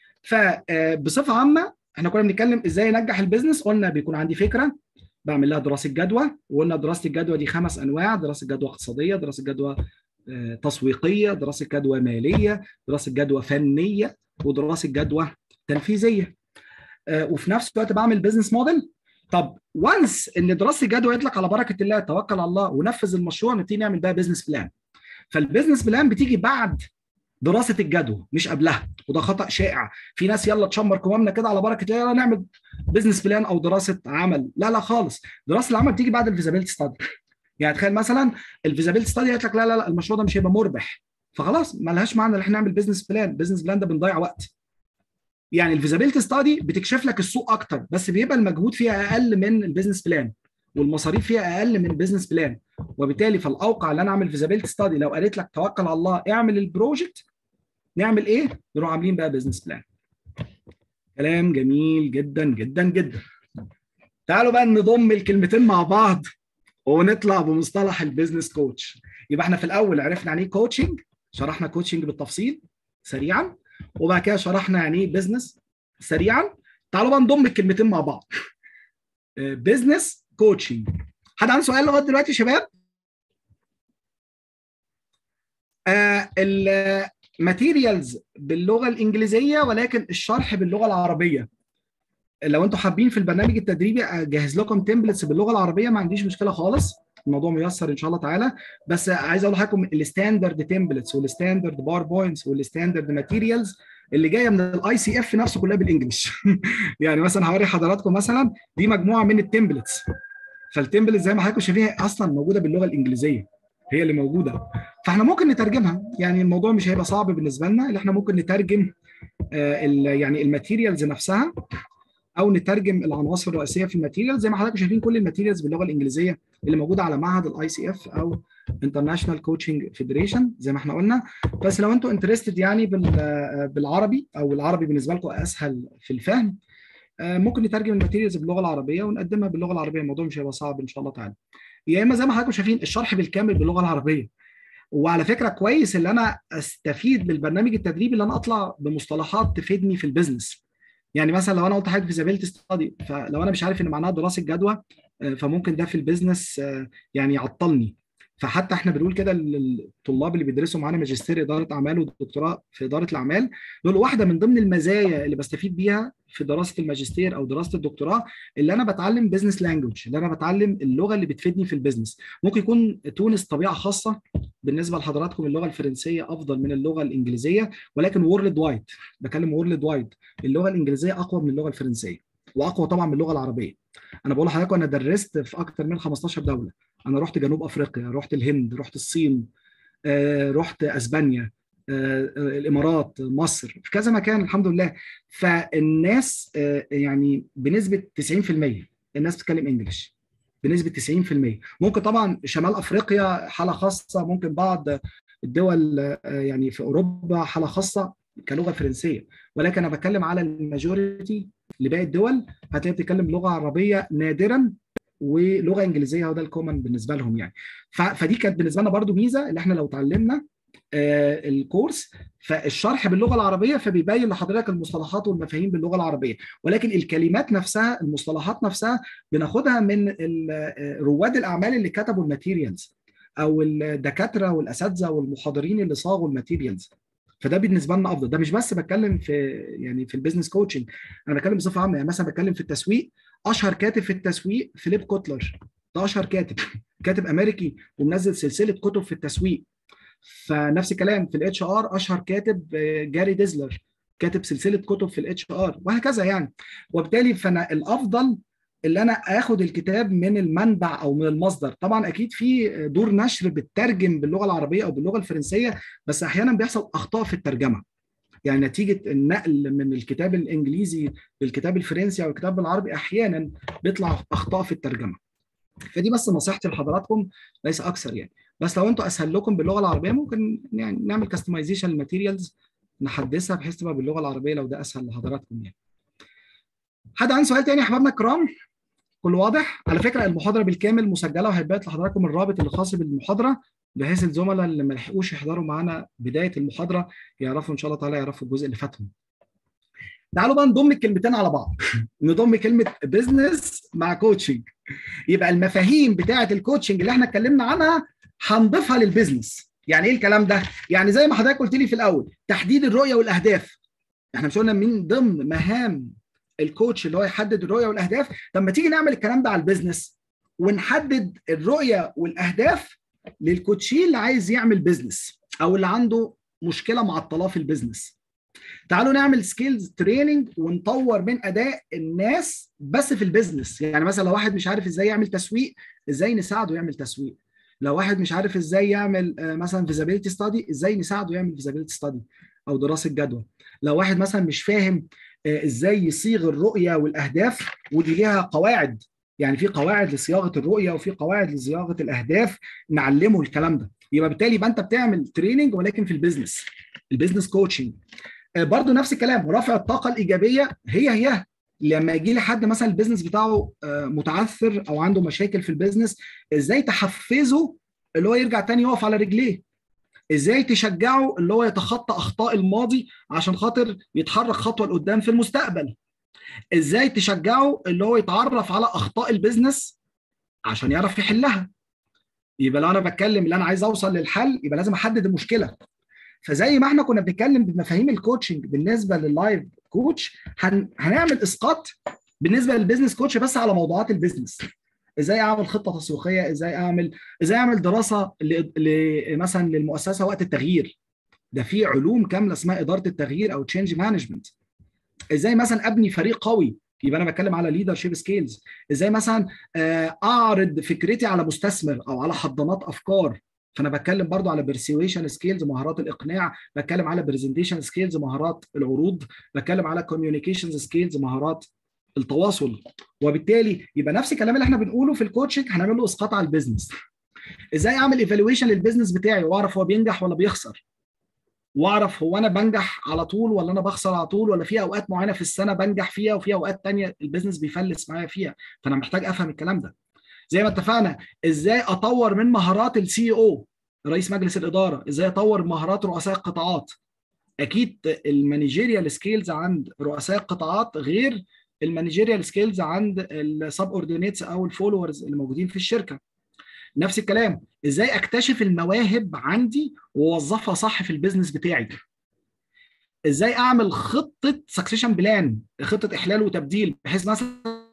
فبصفه عامه احنا كنا بنتكلم ازاي انجح البيزنس قلنا بيكون عندي فكره بعمل لها دراسه جدوى وقلنا دراسه الجدوى دي خمس انواع دراسه جدوى اقتصاديه دراسه جدوى تسويقيه دراسه جدوى ماليه دراسه جدوى فنيه ودراسه جدوى تنفيذيه وفي نفس الوقت بعمل بيزنس موديل طب وانس ان دراسه الجدوى قالت لك على بركه الله توكل على الله ونفذ المشروع نبتدي نعمل بقى بيزنس بلان فالبيزنس بلان بتيجي بعد دراسه الجدوى مش قبلها وده خطا شائع في ناس يلا تشمر كمامنا كده على بركه الله يلا نعمل بزنس بلان او دراسه عمل لا لا خالص دراسه العمل بتيجي بعد الفيزابيلتي ستادي يعني تخيل مثلا الفيزابيلتي ستادي قالت لك لا لا لا المشروع ده مش هيبقى مربح فخلاص ما لهاش معنى ان احنا نعمل بزنس بلان بزنس بلان ده بنضيع وقت يعني الفيزابيلتي ستادي بتكشف لك السوق اكتر بس بيبقى المجهود فيها اقل من البيزنس بلان والمصاريف فيها اقل من البيزنس بلان وبالتالي فالاوقع ان انا اعمل فيزابيلتي ستادي لو قالت لك توكل على الله اعمل البروجكت نعمل ايه؟ نروح عاملين بقى بزنس بلان. كلام جميل جدا جدا جدا. تعالوا بقى نضم الكلمتين مع بعض ونطلع بمصطلح البيزنس كوتش. يبقى احنا في الاول عرفنا يعني ايه كوتشنج، شرحنا كوتشنج بالتفصيل سريعا وبعد كده شرحنا يعني ايه بزنس سريعا. تعالوا بقى نضم الكلمتين مع بعض. بزنس كوتشنج. حد عنده سؤال لغايه دلوقتي يا شباب؟ آه ماتيريالز باللغه الانجليزيه ولكن الشرح باللغه العربيه لو انتوا حابين في البرنامج التدريبي اجهز لكم تمبلتس باللغه العربيه ما عنديش مشكله خالص الموضوع ميسر ان شاء الله تعالى بس عايز اقول لحضراتكم الستاندرد تمبلتس والستاندرد باوربوينتس والستاندرد ماتيريالز اللي جايه من الاي سي اف نفسه كلها بالانجلش يعني مثلا هوري حضراتكم مثلا دي مجموعه من التمبلتس فالتمبلت زي ما حضراتكم شايفين اصلا موجوده باللغه الانجليزيه هي اللي موجوده فاحنا ممكن نترجمها يعني الموضوع مش هيبقى صعب بالنسبه لنا اللي احنا ممكن نترجم آه يعني الماتيريالز نفسها او نترجم العناصر الرئيسيه في الماتيريال زي ما حضراتكم شايفين كل الماتيريالز باللغه الانجليزيه اللي موجوده على معهد الاي سي اف او انترناشونال كوتشنج فيدريشن زي ما احنا قلنا بس لو انتم انترستد يعني بالعربي او العربي بالنسبه لكم اسهل في الفهم ممكن نترجم الماتيريالز باللغه العربيه ونقدمها باللغه العربيه الموضوع مش هيبقى صعب ان شاء الله تعالى يا اما زي ما حضراتكم شايفين الشرح بالكامل باللغه العربيه وعلى فكره كويس ان انا استفيد بالبرنامج التدريبي اللي انا اطلع بمصطلحات تفيدني في البيزنس يعني مثلا لو انا قلت حاجه فيزابيلتي ستادي فلو انا مش عارف ان معناها دراسه جدوى فممكن ده في البيزنس يعني يعطلني فحتى احنا بنقول كده للطلاب اللي بيدرسوا معانا ماجستير اداره اعمال ودكتوراه في اداره الاعمال دول واحده من ضمن المزايا اللي بستفيد بيها في دراسه الماجستير او دراسه الدكتوراه اللي انا بتعلم بزنس لانجوج اللي انا بتعلم اللغه اللي بتفيدني في البيزنس ممكن يكون تونس طبيعه خاصه بالنسبه لحضراتكم اللغه الفرنسيه افضل من اللغه الانجليزيه ولكن وورلد وايد بكلم وورلد وايد اللغه الانجليزيه اقوى من اللغه الفرنسيه واقوى طبعا من اللغه العربيه انا بقول لحضراتكم انا درست في اكثر من 15 دوله انا رحت جنوب افريقيا رحت الهند رحت الصين آه، رحت اسبانيا آه، الامارات مصر في كذا مكان الحمد لله فالناس آه، يعني بنسبه 90% الناس بتتكلم انجلش بنسبه 90% ممكن طبعا شمال افريقيا حاله خاصه ممكن بعض الدول يعني في اوروبا حاله خاصه كلغه فرنسيه ولكن انا بتكلم على الماجوريتي لباقي الدول هتلاقي بتتكلم لغه عربيه نادرا ولغه انجليزيه هو ده الكومن بالنسبه لهم يعني فدي كانت بالنسبه لنا برضو ميزه اللي احنا لو اتعلمنا آه الكورس فالشرح باللغه العربيه فبيبين لحضرتك المصطلحات والمفاهيم باللغه العربيه ولكن الكلمات نفسها المصطلحات نفسها بناخدها من رواد الاعمال اللي كتبوا الماتيريالز او الدكاتره والاساتذه والمحاضرين اللي صاغوا الماتيريالز فده بالنسبه لنا افضل ده مش بس بتكلم في يعني في البيزنس كوتشنج انا بتكلم بصفه عامه يعني مثلا بتكلم في التسويق اشهر كاتب في التسويق فيليب كوتلر ده اشهر كاتب كاتب امريكي ومنزل سلسله كتب في التسويق فنفس الكلام في الاتش ار اشهر كاتب جاري ديزلر كاتب سلسله كتب في الاتش ار وهكذا يعني وبالتالي فانا الافضل اللي انا اخد الكتاب من المنبع او من المصدر طبعا اكيد في دور نشر بتترجم باللغه العربيه او باللغه الفرنسيه بس احيانا بيحصل اخطاء في الترجمه يعني نتيجه النقل من الكتاب الانجليزي للكتاب الفرنسي او الكتاب العربي احيانا بيطلع اخطاء في الترجمه فدي بس نصيحتي لحضراتكم ليس اكثر يعني بس لو انتوا اسهل لكم باللغه العربيه ممكن يعني نعمل كاستمايزيشن للماتيريالز نحدثها بحيث تبقى باللغه العربيه لو ده اسهل لحضراتكم يعني حد عنده سؤال تاني يا احبابنا الكرام كل واضح على فكره المحاضره بالكامل مسجله وهيبعت لحضراتكم الرابط اللي خاص بالمحاضره بحيث الزملاء اللي ما لحقوش يحضروا معانا بدايه المحاضره يعرفوا ان شاء الله تعالى يعرفوا الجزء اللي فاتهم. تعالوا بقى نضم الكلمتين على بعض نضم كلمه بزنس مع كوتشنج يبقى المفاهيم بتاعه الكوتشنج اللي احنا اتكلمنا عنها هنضيفها للبزنس يعني ايه الكلام ده يعني زي ما حضرتك قلت لي في الاول تحديد الرؤيه والاهداف احنا مش قلنا من ضمن مهام الكوتش اللي هو يحدد الرؤيه والاهداف طب ما تيجي نعمل الكلام ده على البيزنس ونحدد الرؤيه والاهداف للكوتشي اللي عايز يعمل بيزنس او اللي عنده مشكله معطلاه في البيزنس تعالوا نعمل سكيلز تريننج ونطور من اداء الناس بس في البيزنس يعني مثلا لو واحد مش عارف ازاي يعمل تسويق ازاي نساعده يعمل تسويق لو واحد مش عارف ازاي يعمل مثلا فيزابيلتي ستادي ازاي نساعده يعمل فيزابيلتي ستادي او دراسه جدوى لو واحد مثلا مش فاهم ازاي يصيغ الرؤيه والاهداف ودي ليها قواعد يعني في قواعد لصياغه الرؤيه وفي قواعد لصياغه الاهداف نعلمه الكلام ده يبقى بالتالي يبقى انت بتعمل تريننج ولكن في البيزنس البيزنس كوتشنج برضو نفس الكلام رفع الطاقه الايجابيه هي هي لما يجي لي حد مثلا البيزنس بتاعه متعثر او عنده مشاكل في البيزنس ازاي تحفزه اللي هو يرجع تاني يقف على رجليه ازاي تشجعه اللي هو يتخطى اخطاء الماضي عشان خاطر يتحرك خطوه لقدام في المستقبل ازاي تشجعه اللي هو يتعرف على اخطاء البيزنس عشان يعرف يحلها يبقى لو انا بتكلم اللي انا عايز اوصل للحل يبقى لازم احدد المشكله فزي ما احنا كنا بنتكلم بمفاهيم الكوتشنج بالنسبه لللايف كوتش هن... هنعمل اسقاط بالنسبه للبيزنس كوتش بس على موضوعات البيزنس ازاي اعمل خطه تسويقيه ازاي اعمل ازاي اعمل دراسه ل... ل... مثلا للمؤسسه وقت التغيير ده في علوم كامله اسمها اداره التغيير او تشينج مانجمنت ازاي مثلا ابني فريق قوي يبقى انا بتكلم على ليدر شيب سكيلز ازاي مثلا اعرض فكرتي على مستثمر او على حضانات افكار فانا بتكلم برضو على برسيويشن سكيلز مهارات الاقناع بتكلم على برزنتيشن سكيلز مهارات العروض بتكلم على كوميونيكيشن سكيلز مهارات التواصل وبالتالي يبقى نفس الكلام اللي احنا بنقوله في الكوتشنج هنعمل له اسقاط على البيزنس ازاي اعمل ايفالويشن للبيزنس بتاعي واعرف هو بينجح ولا بيخسر واعرف هو انا بنجح على طول ولا انا بخسر على طول ولا في اوقات معينه في السنه بنجح فيها وفي اوقات تانية البيزنس بيفلس معايا فيها فانا محتاج افهم الكلام ده زي ما اتفقنا ازاي اطور من مهارات السي او رئيس مجلس الاداره ازاي اطور مهارات رؤساء القطاعات اكيد المانجيريال سكيلز عند رؤساء القطاعات غير المانجيريال سكيلز عند السب اوردينيتس او الفولورز اللي موجودين في الشركه نفس الكلام ازاي اكتشف المواهب عندي واوظفها صح في البيزنس بتاعي ازاي اعمل خطه سكسيشن بلان خطه احلال وتبديل بحيث مثلا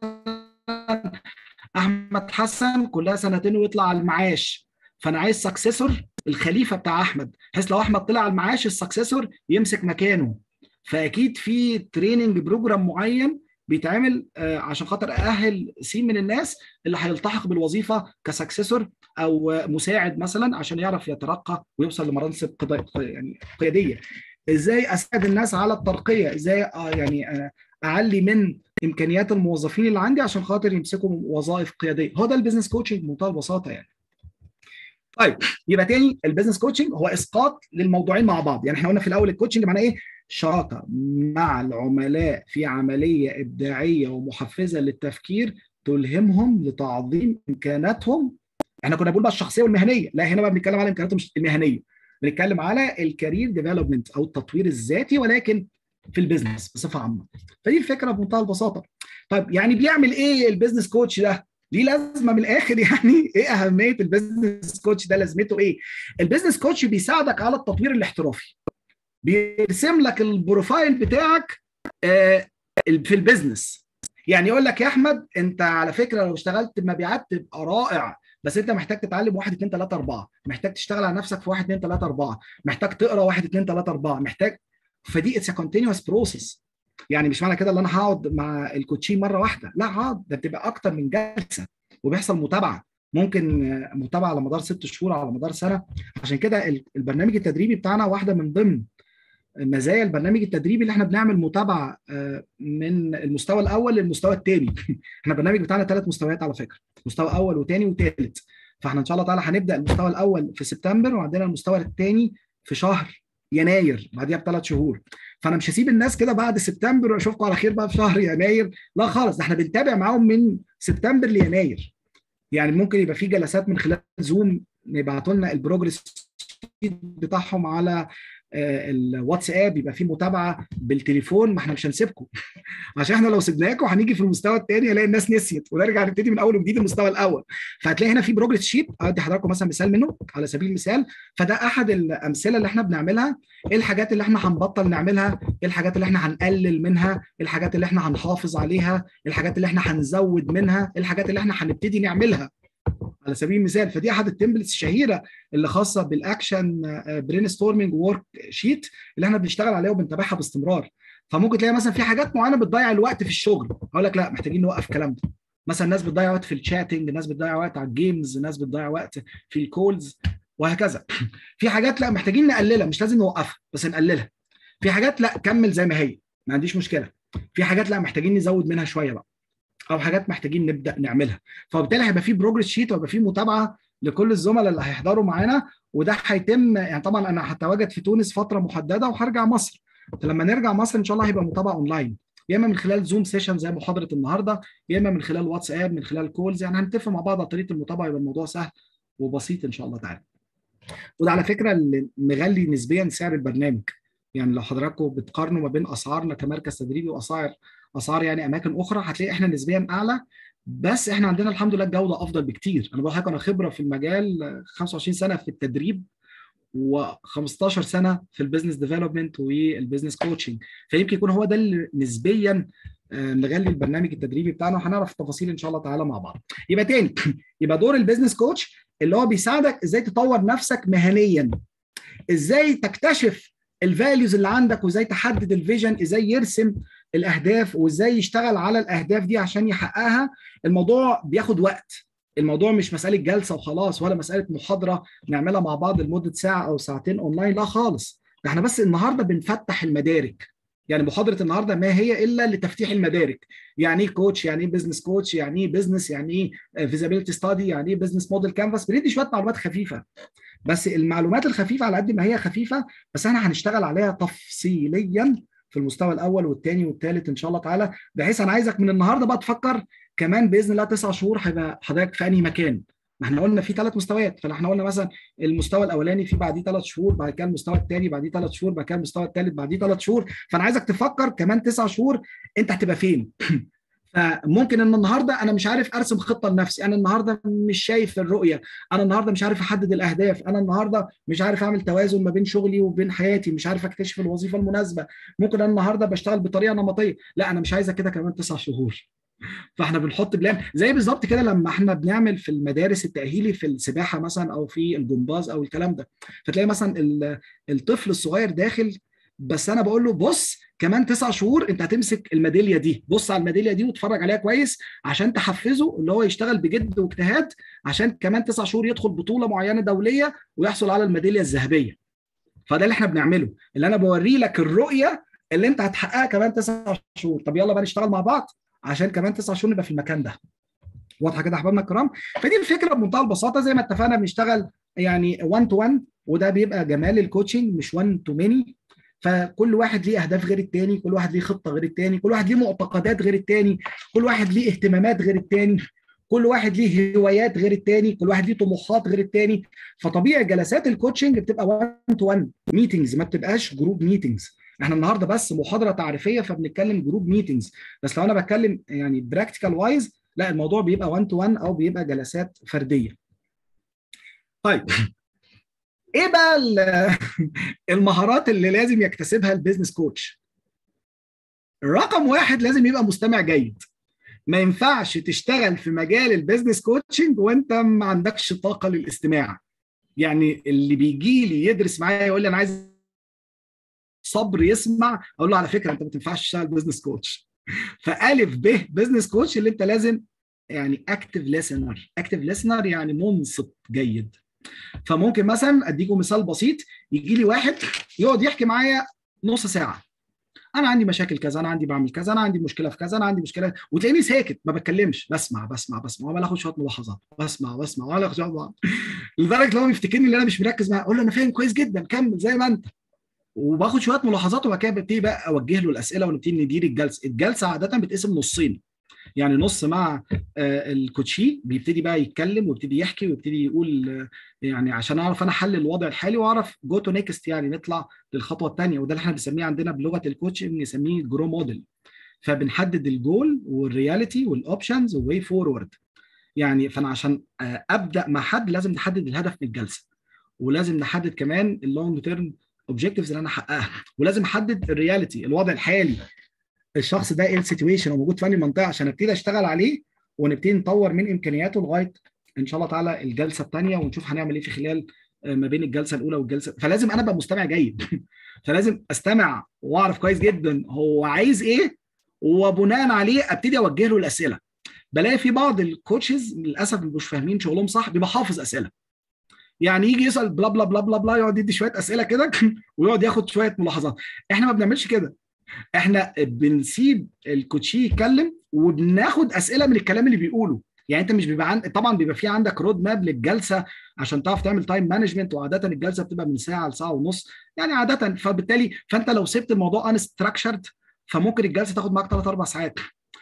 احمد حسن كلها سنتين ويطلع على المعاش فانا عايز سكسيسور الخليفه بتاع احمد بحيث لو احمد طلع على المعاش السكسيسور يمسك مكانه فاكيد في تريننج بروجرام معين بيتعمل عشان خاطر ااهل سين من الناس اللي هيلتحق بالوظيفه كسكسيسور او مساعد مثلا عشان يعرف يترقى ويوصل لمناصب يعني قياديه ازاي اساعد الناس على الترقيه ازاي يعني اعلي من امكانيات الموظفين اللي عندي عشان خاطر يمسكوا وظائف قياديه هو ده البيزنس كوتشنج بمنتهى البساطه يعني طيب يبقى تاني البيزنس كوتشنج هو اسقاط للموضوعين مع بعض يعني احنا قلنا في الاول الكوتشنج معناه ايه شراكه مع العملاء في عمليه ابداعيه ومحفزه للتفكير تلهمهم لتعظيم امكاناتهم احنا كنا بنقول بقى الشخصيه والمهنيه لا هنا بقى بنتكلم على امكاناتهم المهنيه بنتكلم على الكارير ديفلوبمنت او التطوير الذاتي ولكن في البيزنس بصفه عامه فدي الفكره بمنتهى البساطه طيب يعني بيعمل ايه البيزنس كوتش ده ليه لازمه من الاخر يعني ايه اهميه البيزنس كوتش ده لازمته ايه البيزنس كوتش بيساعدك على التطوير الاحترافي بيرسم لك البروفايل بتاعك في البيزنس يعني يقول لك يا احمد انت على فكره لو اشتغلت مبيعات تبقى رائع بس انت محتاج تتعلم 1 2 3 4 محتاج تشتغل على نفسك في 1 2 3 4 محتاج تقرا 1 2 3 4 محتاج فدي اتس كونتينوس بروسيس يعني مش معنى كده ان انا هقعد مع الكوتشين مره واحده لا هقعد ده بتبقى اكتر من جلسه وبيحصل متابعه ممكن متابعه على مدار ست شهور على مدار سنه عشان كده البرنامج التدريبي بتاعنا واحده من ضمن مزايا البرنامج التدريبي اللي احنا بنعمل متابعه من المستوى الاول للمستوى الثاني احنا البرنامج بتاعنا ثلاث مستويات على فكره مستوى اول وثاني وثالث فاحنا ان شاء الله تعالى هنبدا المستوى الاول في سبتمبر وعندنا المستوى الثاني في شهر يناير بعديها بثلاث شهور فانا مش هسيب الناس كده بعد سبتمبر واشوفكم على خير بقى في شهر يناير لا خالص ده احنا بنتابع معاهم من سبتمبر ليناير يعني ممكن يبقى في جلسات من خلال زوم يبعتوا لنا البروجرس بتاعهم على الواتساب يبقى في متابعه بالتليفون ما احنا مش هنسيبكم عشان احنا لو سيبناكم هنيجي في المستوى الثاني الاقي الناس نسيت ونرجع نبتدي من اول وجديد المستوى الاول فهتلاقي هنا في بروجرس شيت ادي حضراتكم مثلا مثال منه على سبيل المثال فده احد الامثله اللي احنا بنعملها ايه الحاجات اللي احنا هنبطل نعملها ايه الحاجات اللي احنا هنقلل منها ايه الحاجات اللي احنا هنحافظ عليها ايه الحاجات اللي احنا هنزود منها ايه الحاجات اللي احنا هنبتدي نعملها على سبيل المثال فدي احد التمبلتس الشهيره اللي خاصه بالاكشن برين ستورمنج وورك شيت اللي احنا بنشتغل عليها وبنتابعها باستمرار فممكن تلاقي مثلا في حاجات معينه بتضيع الوقت في الشغل اقول لك لا محتاجين نوقف الكلام ده مثلا ناس بتضيع وقت في الشاتنج ناس بتضيع وقت على الجيمز ناس بتضيع وقت في الكولز وهكذا في حاجات لا محتاجين نقللها مش لازم نوقفها بس نقللها في حاجات لا كمل زي ما هي ما عنديش مشكله في حاجات لا محتاجين نزود منها شويه بقى او حاجات محتاجين نبدا نعملها فبالتالي هيبقى في بروجرس شيت وهيبقى في متابعه لكل الزملاء اللي هيحضروا معانا وده هيتم يعني طبعا انا هتواجد في تونس فتره محدده وهرجع مصر فلما نرجع مصر ان شاء الله هيبقى متابعه اونلاين يا اما من خلال زوم سيشن زي محاضره النهارده يا اما من خلال واتساب من خلال كولز يعني هنتفق مع بعض على طريقه المتابعه يبقى الموضوع سهل وبسيط ان شاء الله تعالى وده على فكره اللي مغلي نسبيا سعر البرنامج يعني لو حضراتكم بتقارنوا ما بين اسعارنا كمركز تدريبي واسعار اسعار يعني اماكن اخرى هتلاقي احنا نسبيا اعلى بس احنا عندنا الحمد لله الجوده افضل بكتير انا بقول لك انا خبره في المجال 25 سنه في التدريب و15 سنه في البيزنس ديفلوبمنت والبيزنس كوتشنج فيمكن يكون هو ده اللي نسبيا مغلي البرنامج التدريبي بتاعنا وهنعرف التفاصيل ان شاء الله تعالى مع بعض يبقى تاني يبقى دور البيزنس كوتش اللي هو بيساعدك ازاي تطور نفسك مهنيا ازاي تكتشف الفاليوز اللي عندك وازاي تحدد الفيجن ازاي يرسم الاهداف وازاي يشتغل على الاهداف دي عشان يحققها الموضوع بياخد وقت الموضوع مش مساله جلسه وخلاص ولا مساله محاضره نعملها مع بعض لمده ساعه او ساعتين اونلاين لا خالص ده احنا بس النهارده بنفتح المدارك يعني محاضره النهارده ما هي الا لتفتيح المدارك يعني ايه كوتش يعني ايه بزنس كوتش يعني ايه بزنس يعني ايه فيزابيلتي ستادي يعني ايه بزنس موديل كانفاس بندي شويه معلومات خفيفه بس المعلومات الخفيفه على قد ما هي خفيفه بس احنا هنشتغل عليها تفصيليا في المستوى الاول والثاني والثالث ان شاء الله تعالى بحيث انا عايزك من النهارده بقى تفكر كمان باذن الله تسع شهور هيبقى حضرتك في انهي مكان ما احنا قلنا في ثلاث مستويات فاحنا قلنا مثلا المستوى الاولاني في بعديه ثلاث شهور بعد كده المستوى الثاني بعديه ثلاث شهور بعد كده المستوى الثالث بعديه ثلاث شهور فانا عايزك تفكر كمان تسع شهور انت هتبقى فين فممكن ان النهارده انا مش عارف ارسم خطه لنفسي انا النهارده مش شايف الرؤيه انا النهارده مش عارف احدد الاهداف انا النهارده مش عارف اعمل توازن ما بين شغلي وبين حياتي مش عارف اكتشف الوظيفه المناسبه ممكن انا النهارده بشتغل بطريقه نمطيه لا انا مش عايزه كده كمان تسع شهور فاحنا بنحط بلان زي بالظبط كده لما احنا بنعمل في المدارس التاهيلي في السباحه مثلا او في الجمباز او الكلام ده فتلاقي مثلا الطفل الصغير داخل بس انا بقول له بص كمان تسع شهور انت هتمسك الميداليه دي بص على الميداليه دي واتفرج عليها كويس عشان تحفزه اللي هو يشتغل بجد واجتهاد عشان كمان تسع شهور يدخل بطوله معينه دوليه ويحصل على الميداليه الذهبيه فده اللي احنا بنعمله اللي انا بوري لك الرؤيه اللي انت هتحققها كمان تسع شهور طب يلا بقى نشتغل مع بعض عشان كمان تسع شهور نبقى في المكان ده واضحه كده يا احبابنا الكرام فدي الفكره بمنتهى البساطه زي ما اتفقنا بنشتغل يعني 1 تو 1 وده بيبقى جمال الكوتشنج مش 1 تو ماني فكل واحد ليه اهداف غير التاني كل واحد ليه خطه غير التاني كل واحد ليه معتقدات غير التاني كل واحد ليه اهتمامات غير التاني كل واحد ليه هوايات غير التاني كل واحد ليه طموحات غير التاني فطبيعي جلسات الكوتشنج بتبقى 1 تو 1 ميتنجز ما بتبقاش جروب ميتنجز احنا النهارده بس محاضره تعريفيه فبنتكلم جروب ميتنجز بس لو انا بتكلم يعني براكتيكال وايز لا الموضوع بيبقى 1 تو 1 او بيبقى جلسات فرديه طيب ايه بقى المهارات اللي لازم يكتسبها البيزنس كوتش رقم واحد لازم يبقى مستمع جيد ما ينفعش تشتغل في مجال البيزنس كوتشنج وانت ما عندكش طاقه للاستماع يعني اللي بيجي لي يدرس معايا يقول لي انا عايز صبر يسمع اقول له على فكره انت ما تنفعش تشتغل بزنس كوتش فالف ب بزنس كوتش اللي انت لازم يعني اكتف ليسنر اكتف ليسنر يعني منصت جيد فممكن مثلا اديكم مثال بسيط يجي لي واحد يقعد يحكي معايا نص ساعه انا عندي مشاكل كذا انا عندي بعمل كذا انا عندي مشكله في كذا انا عندي مشكله وتلاقيني ساكت ما بتكلمش بسمع بسمع بسمع وعمال اخد شويه ملاحظات بسمع بسمع وعمال اخد شويه لدرجه ان هو بيفتكرني ان انا مش مركز معاه اقول له انا فاهم كويس جدا كمل زي ما انت وباخد شويه ملاحظات وبعد كده ببتدي بقى اوجه له الاسئله ونبتدي ندير الجلسه الجلسه عاده بتقسم نصين يعني نص مع الكوتشي بيبتدي بقى يتكلم ويبتدي يحكي ويبتدي يقول يعني عشان اعرف انا حل الوضع الحالي واعرف جو تو نيكست يعني نطلع للخطوه الثانيه وده اللي احنا بنسميه عندنا بلغه الكوتش بنسميه جرو موديل فبنحدد الجول والرياليتي والاوبشنز وواي فورورد يعني فانا عشان ابدا مع حد لازم نحدد الهدف من الجلسه ولازم نحدد كمان اللونج تيرم اوبجكتيفز اللي انا احققها ولازم احدد الرياليتي الوضع الحالي الشخص ده ايه السيتويشن وموجود في انهي منطقه عشان ابتدي اشتغل عليه ونبتدي نطور من امكانياته لغايه ان شاء الله تعالى الجلسه الثانيه ونشوف هنعمل ايه في خلال ما بين الجلسه الاولى والجلسه فلازم انا ابقى مستمع جيد فلازم استمع واعرف كويس جدا هو عايز ايه وبناء عليه ابتدي اوجه له الاسئله بلاقي في بعض الكوتشز للاسف مش فاهمين شغلهم صح بيبقى حافظ اسئله يعني يجي يسال بلا بلا بلا بلا بلا يقعد يدي شويه اسئله كده ويقعد ياخد شويه ملاحظات احنا ما بنعملش كده احنا بنسيب الكوتشي يتكلم وبناخد اسئله من الكلام اللي بيقوله يعني انت مش بيبقى عند طبعا بيبقى في عندك رود ماب للجلسه عشان تعرف تعمل تايم مانجمنت وعاده الجلسه بتبقى من ساعه لساعه ونص يعني عاده فبالتالي فانت لو سبت الموضوع انستراكشرد فممكن الجلسه تاخد معاك 3 4 ساعات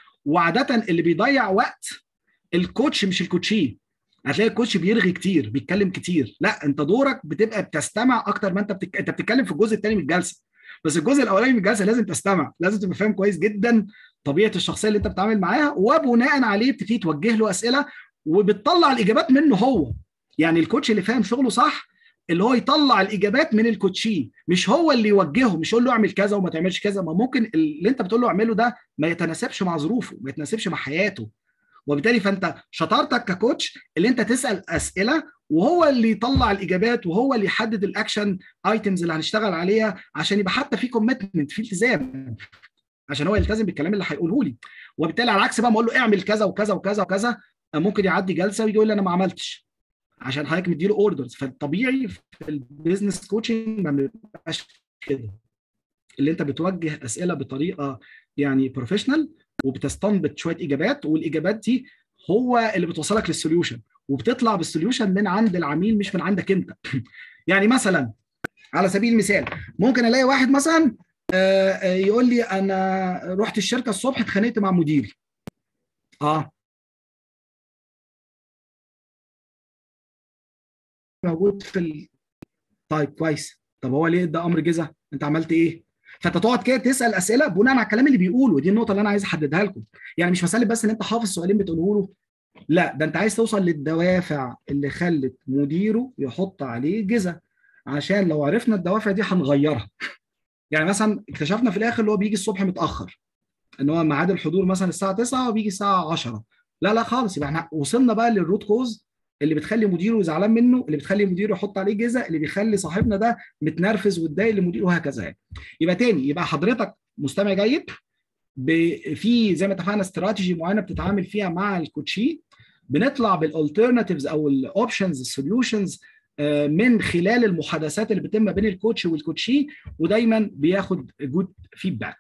وعاده اللي بيضيع وقت الكوتش مش الكوتشي هتلاقي الكوتش بيرغي كتير بيتكلم كتير لا انت دورك بتبقى بتستمع اكتر ما انت بتك... انت بتتكلم في الجزء الثاني من الجلسه بس الجزء الاولاني من الجلسه لازم تستمع لازم تبقى فاهم كويس جدا طبيعه الشخصيه اللي انت بتتعامل معاها وبناء عليه بتبتدي توجه له اسئله وبتطلع الاجابات منه هو يعني الكوتش اللي فاهم شغله صح اللي هو يطلع الاجابات من الكوتشي مش هو اللي يوجهه مش يقول له اعمل كذا وما تعملش كذا ما ممكن اللي انت بتقول له اعمله ده ما يتناسبش مع ظروفه ما يتناسبش مع حياته وبالتالي فانت شطارتك ككوتش اللي انت تسال اسئله وهو اللي يطلع الاجابات وهو اللي يحدد الاكشن ايتمز اللي هنشتغل عليها عشان يبقى حتى في كوميتمنت في التزام عشان هو يلتزم بالكلام اللي هيقوله لي وبالتالي على العكس بقى ما اقول له اعمل كذا وكذا وكذا وكذا ممكن يعدي جلسه ويجي يقول لي انا ما عملتش عشان حضرتك مديله اوردرز فالطبيعي في البيزنس كوتشنج ما بيبقاش كده اللي انت بتوجه اسئله بطريقه يعني بروفيشنال وبتستنبط شويه اجابات والاجابات دي هو اللي بتوصلك للسوليوشن وبتطلع بالسوليوشن من عند العميل مش من عندك انت يعني مثلا على سبيل المثال ممكن الاقي واحد مثلا يقول لي انا رحت الشركه الصبح اتخانقت مع مديري اه موجود في ال... طيب كويس طب هو ليه ده امر جزا انت عملت ايه فانت تقعد كده تسال اسئله بناء على الكلام اللي بيقوله ودي النقطه اللي انا عايز احددها لكم يعني مش مساله بس ان انت حافظ سؤالين بتقوله له لا ده انت عايز توصل للدوافع اللي خلت مديره يحط عليه جزا عشان لو عرفنا الدوافع دي هنغيرها يعني مثلا اكتشفنا في الاخر اللي هو بيجي الصبح متاخر ان هو ميعاد الحضور مثلا الساعه 9 وبيجي الساعه 10 لا لا خالص يبقى احنا وصلنا بقى للروت كوز اللي بتخلي مديره زعلان منه اللي بتخلي مديره يحط عليه جزء اللي بيخلي صاحبنا ده متنرفز واتضايق لمديره وهكذا يعني يبقى تاني يبقى حضرتك مستمع جيد في زي ما اتفقنا استراتيجي معينه بتتعامل فيها مع الكوتشي بنطلع بالالترناتيفز او الاوبشنز السوليوشنز من خلال المحادثات اللي بتتم بين الكوتش والكوتشي ودايما بياخد جود فيدباك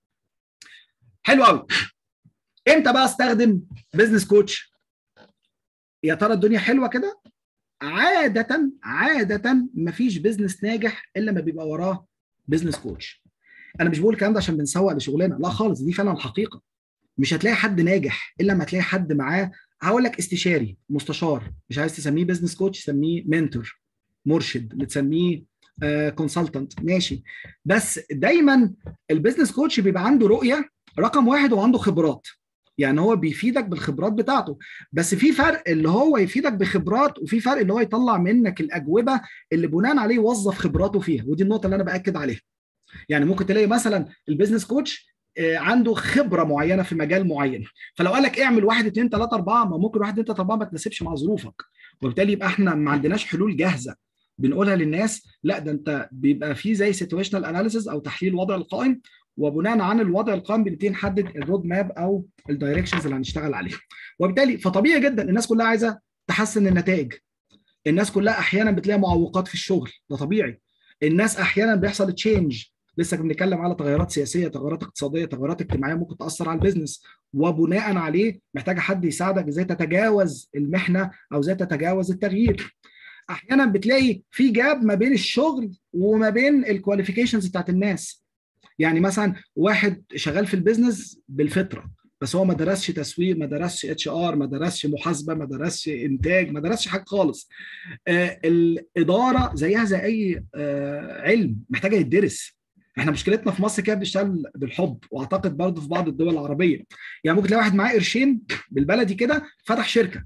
حلو قوي امتى بقى استخدم بزنس كوتش يا ترى الدنيا حلوه كده عاده عاده مفيش بزنس ناجح الا ما بيبقى وراه بزنس كوتش انا مش بقول الكلام ده عشان بنسوق لشغلنا لا خالص دي فعلا الحقيقه مش هتلاقي حد ناجح الا ما تلاقي حد معاه هقول لك استشاري مستشار مش عايز تسميه بزنس كوتش سميه منتور مرشد بتسميه كونسلتنت ماشي بس دايما البيزنس كوتش بيبقى عنده رؤيه رقم واحد وعنده خبرات يعني هو بيفيدك بالخبرات بتاعته بس في فرق اللي هو يفيدك بخبرات وفي فرق اللي هو يطلع منك الاجوبه اللي بناء عليه يوظف خبراته فيها ودي النقطه اللي انا باكد عليها يعني ممكن تلاقي مثلا البيزنس كوتش عنده خبره معينه في مجال معين فلو قال لك اعمل واحد اثنين ثلاثه اربعه ما ممكن واحد اثنين ثلاثه اربعه ما تناسبش مع ظروفك وبالتالي يبقى احنا ما عندناش حلول جاهزه بنقولها للناس لا ده انت بيبقى في زي سيتويشنال اناليسيز او تحليل الوضع القائم وبناء عن الوضع القائم بنبتدي نحدد الرود ماب او الدايركشنز اللي هنشتغل عليها وبالتالي فطبيعي جدا الناس كلها عايزه تحسن النتائج الناس كلها احيانا بتلاقي معوقات في الشغل ده طبيعي الناس احيانا بيحصل تشينج لسه بنتكلم على تغيرات سياسيه تغيرات اقتصاديه تغيرات اجتماعيه ممكن تاثر على البيزنس وبناء عليه محتاجه حد يساعدك ازاي تتجاوز المحنه او ازاي تتجاوز التغيير احيانا بتلاقي في جاب ما بين الشغل وما بين الكواليفيكيشنز بتاعت الناس يعني مثلا واحد شغال في البيزنس بالفطره بس هو ما درسش تسويق ما درسش اتش ار ما درسش محاسبه ما درسش انتاج ما درسش حاجه خالص آه الاداره زيها زي اي آه علم محتاجه يدرس احنا مشكلتنا في مصر كده بنشتغل بالحب واعتقد برضه في بعض الدول العربيه يعني ممكن تلاقي واحد معاه قرشين بالبلدي كده فتح شركه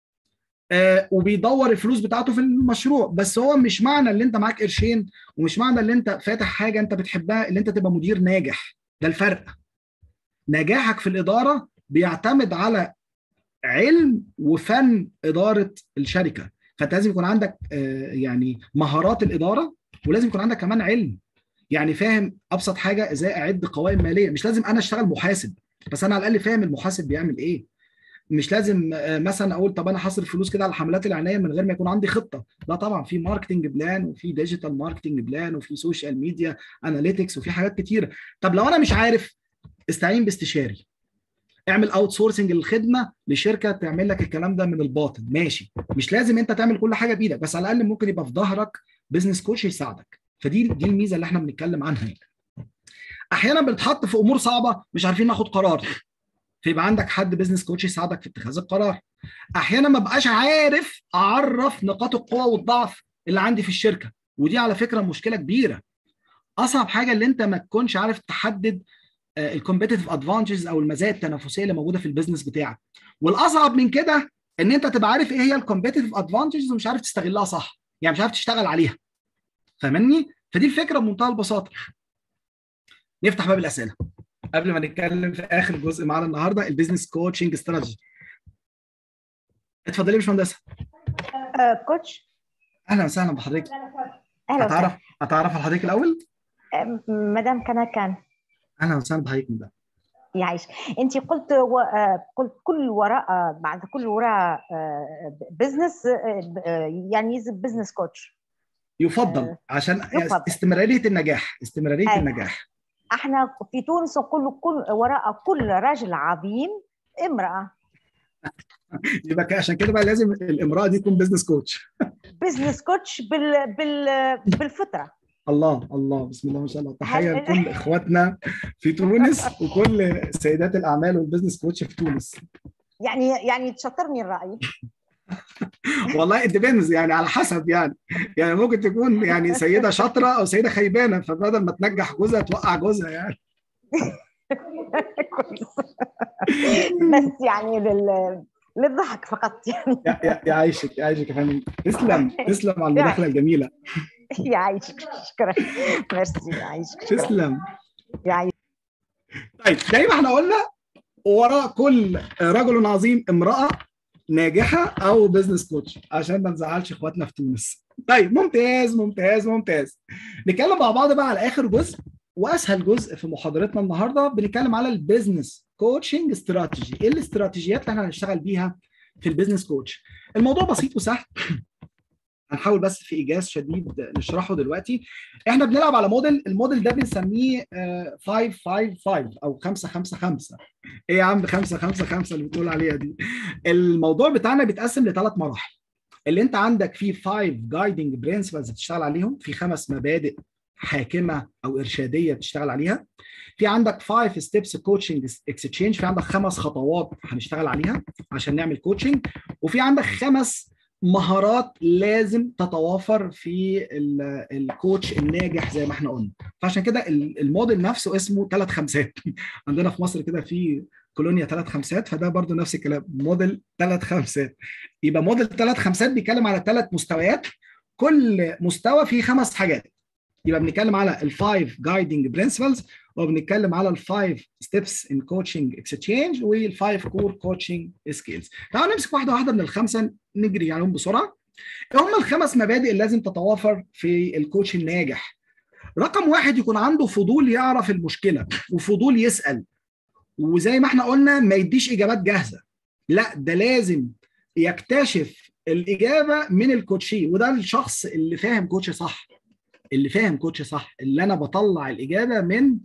آه وبيدور الفلوس بتاعته في المشروع بس هو مش معنى ان انت معاك قرشين ومش معنى ان انت فاتح حاجه انت بتحبها ان انت تبقى مدير ناجح ده الفرق نجاحك في الاداره بيعتمد على علم وفن اداره الشركه فانت لازم يكون عندك آه يعني مهارات الاداره ولازم يكون عندك كمان علم يعني فاهم ابسط حاجه ازاي اعد قوائم ماليه مش لازم انا اشتغل محاسب بس انا على الاقل فاهم المحاسب بيعمل ايه مش لازم مثلا اقول طب انا هصرف فلوس كده على حملات الاعلانيه من غير ما يكون عندي خطه لا طبعا في ماركتنج بلان وفي ديجيتال ماركتنج بلان وفي سوشيال ميديا اناليتكس وفي حاجات كتيره طب لو انا مش عارف استعين باستشاري اعمل اوت سورسنج للخدمه لشركه تعمل لك الكلام ده من الباطن ماشي مش لازم انت تعمل كل حاجه بايدك بس على الاقل ممكن يبقى في ظهرك بزنس كوتش يساعدك فدي دي الميزه اللي احنا بنتكلم عنها يعني. احيانا بنتحط في امور صعبه مش عارفين ناخد قرار فيبقى عندك حد بزنس كوتش يساعدك في اتخاذ القرار احيانا ما بقاش عارف اعرف نقاط القوه والضعف اللي عندي في الشركه ودي على فكره مشكله كبيره اصعب حاجه اللي انت ما تكونش عارف تحدد الكومبيتيتيف ادفانتجز او المزايا التنافسيه اللي موجوده في البيزنس بتاعك والاصعب من كده ان انت تبقى عارف ايه هي الكومبيتيتيف ادفانتجز ومش عارف تستغلها صح يعني مش عارف تشتغل عليها فاهمني فدي الفكره بمنتهى البساطه نفتح باب الاسئله قبل ما نتكلم في اخر جزء معانا النهارده البيزنس كوتشنج استراتيجي اتفضلي يا باشمهندسه آه، كوتش اهلا وسهلا بحضرتك اهلا اتعرف وسهلا اتعرف على حضرتك الاول آه، مدام كان كان اهلا وسهلا بحضرتك مدام يعيش انت قلت و... آه، قلت كل وراء آه، بعد كل وراء بزنس يعني يلزم بزنس كوتش يفضل آه، عشان يفضل. استمراريه النجاح استمراريه أيوة. النجاح احنا في تونس نقول كل وراء كل رجل عظيم امراه يبقى كده- عشان كده بقى لازم الامراه دي تكون بزنس كوتش بزنس كوتش بال... بال... بالفطره الله الله بسم الله ما شاء الله تحيه هل- لكل اخواتنا في تونس وكل سيدات الاعمال والبزنس كوتش في تونس يعني يعني تشطرني الراي والله الديبينز يعني على حسب يعني يعني ممكن تكون يعني سيده شاطره او سيده خيبانه فبدل ما تنجح جوزها توقع جوزها يعني كويس بس يعني لل... للضحك فقط يعني يا- يا- يعيشك يعيشك يا فندم تسلم تسلم على المداخله الجميله يعيشك شكرا ميرسي يعيشك شكرا تسلم يعيشك طيب زي ما احنا قلنا وراء كل رجل عظيم امراه ناجحه او بزنس كوتش عشان ما نزعلش اخواتنا في تونس طيب ممتاز ممتاز ممتاز نتكلم مع بعض بقى على اخر جزء واسهل جزء في محاضرتنا النهارده بنتكلم على البيزنس كوتشنج استراتيجي ايه الاستراتيجيات اللي احنا هنشتغل بيها في البيزنس كوتش الموضوع بسيط وسهل هنحاول بس في ايجاز شديد نشرحه دلوقتي احنا بنلعب على موديل الموديل ده بنسميه آه، 555 او 555 ايه يا عم 555 اللي بتقول عليها دي الموضوع بتاعنا بيتقسم لثلاث مراحل اللي انت عندك فيه 5 جايدنج برنسبلز بتشتغل عليهم في خمس مبادئ حاكمه او ارشاديه بتشتغل عليها في عندك 5 ستيبس كوتشنج اكسشينج في عندك خمس خطوات هنشتغل عليها عشان نعمل كوتشنج وفي عندك خمس مهارات لازم تتوافر في ال- الكوتش الناجح زي ما احنا قلنا فعشان كده ال- الموديل نفسه اسمه ثلاث خمسات عندنا في مصر كده في كولونيا ثلاث خمسات فده برضو نفس الكلام موديل ثلاث خمسات يبقى موديل ثلاث خمسات بيتكلم على ثلاث مستويات كل مستوى فيه خمس حاجات يبقى بنتكلم على الفايف جايدنج برنسبلز وبنتكلم على الفايف ستيبس ان كوتشنج اكسشينج والفايف كور كوتشنج سكيلز تعالوا نمسك واحده واحده من الخمسه نجري عليهم بسرعه هم الخمس مبادئ اللي لازم تتوافر في الكوتش الناجح رقم واحد يكون عنده فضول يعرف المشكله وفضول يسال وزي ما احنا قلنا ما يديش اجابات جاهزه لا ده لازم يكتشف الاجابه من الكوتشي وده الشخص اللي فاهم كوتش صح اللي فاهم كوتش صح اللي انا بطلع الاجابه من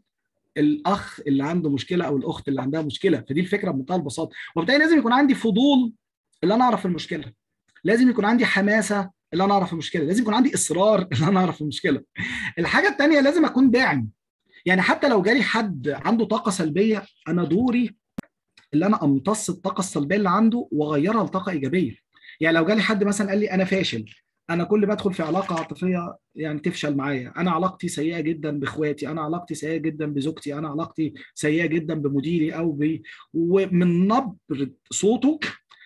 الاخ اللي عنده مشكله او الاخت اللي عندها مشكله فدي الفكره بمنتهى البساطه وبالتالي لازم يكون عندي فضول اللي انا اعرف المشكله لازم يكون عندي حماسه اللي انا اعرف المشكله لازم يكون عندي اصرار اللي انا اعرف المشكله الحاجه الثانيه لازم اكون داعم يعني حتى لو جالي حد عنده طاقه سلبيه انا دوري اللي انا امتص الطاقه السلبيه اللي عنده واغيرها لطاقه ايجابيه يعني لو جالي حد مثلا قال لي انا فاشل انا كل ما ادخل في علاقه عاطفيه يعني تفشل معايا انا علاقتي سيئه جدا باخواتي انا علاقتي سيئه جدا بزوجتي انا علاقتي سيئه جدا بمديري او ب ومن نبره صوته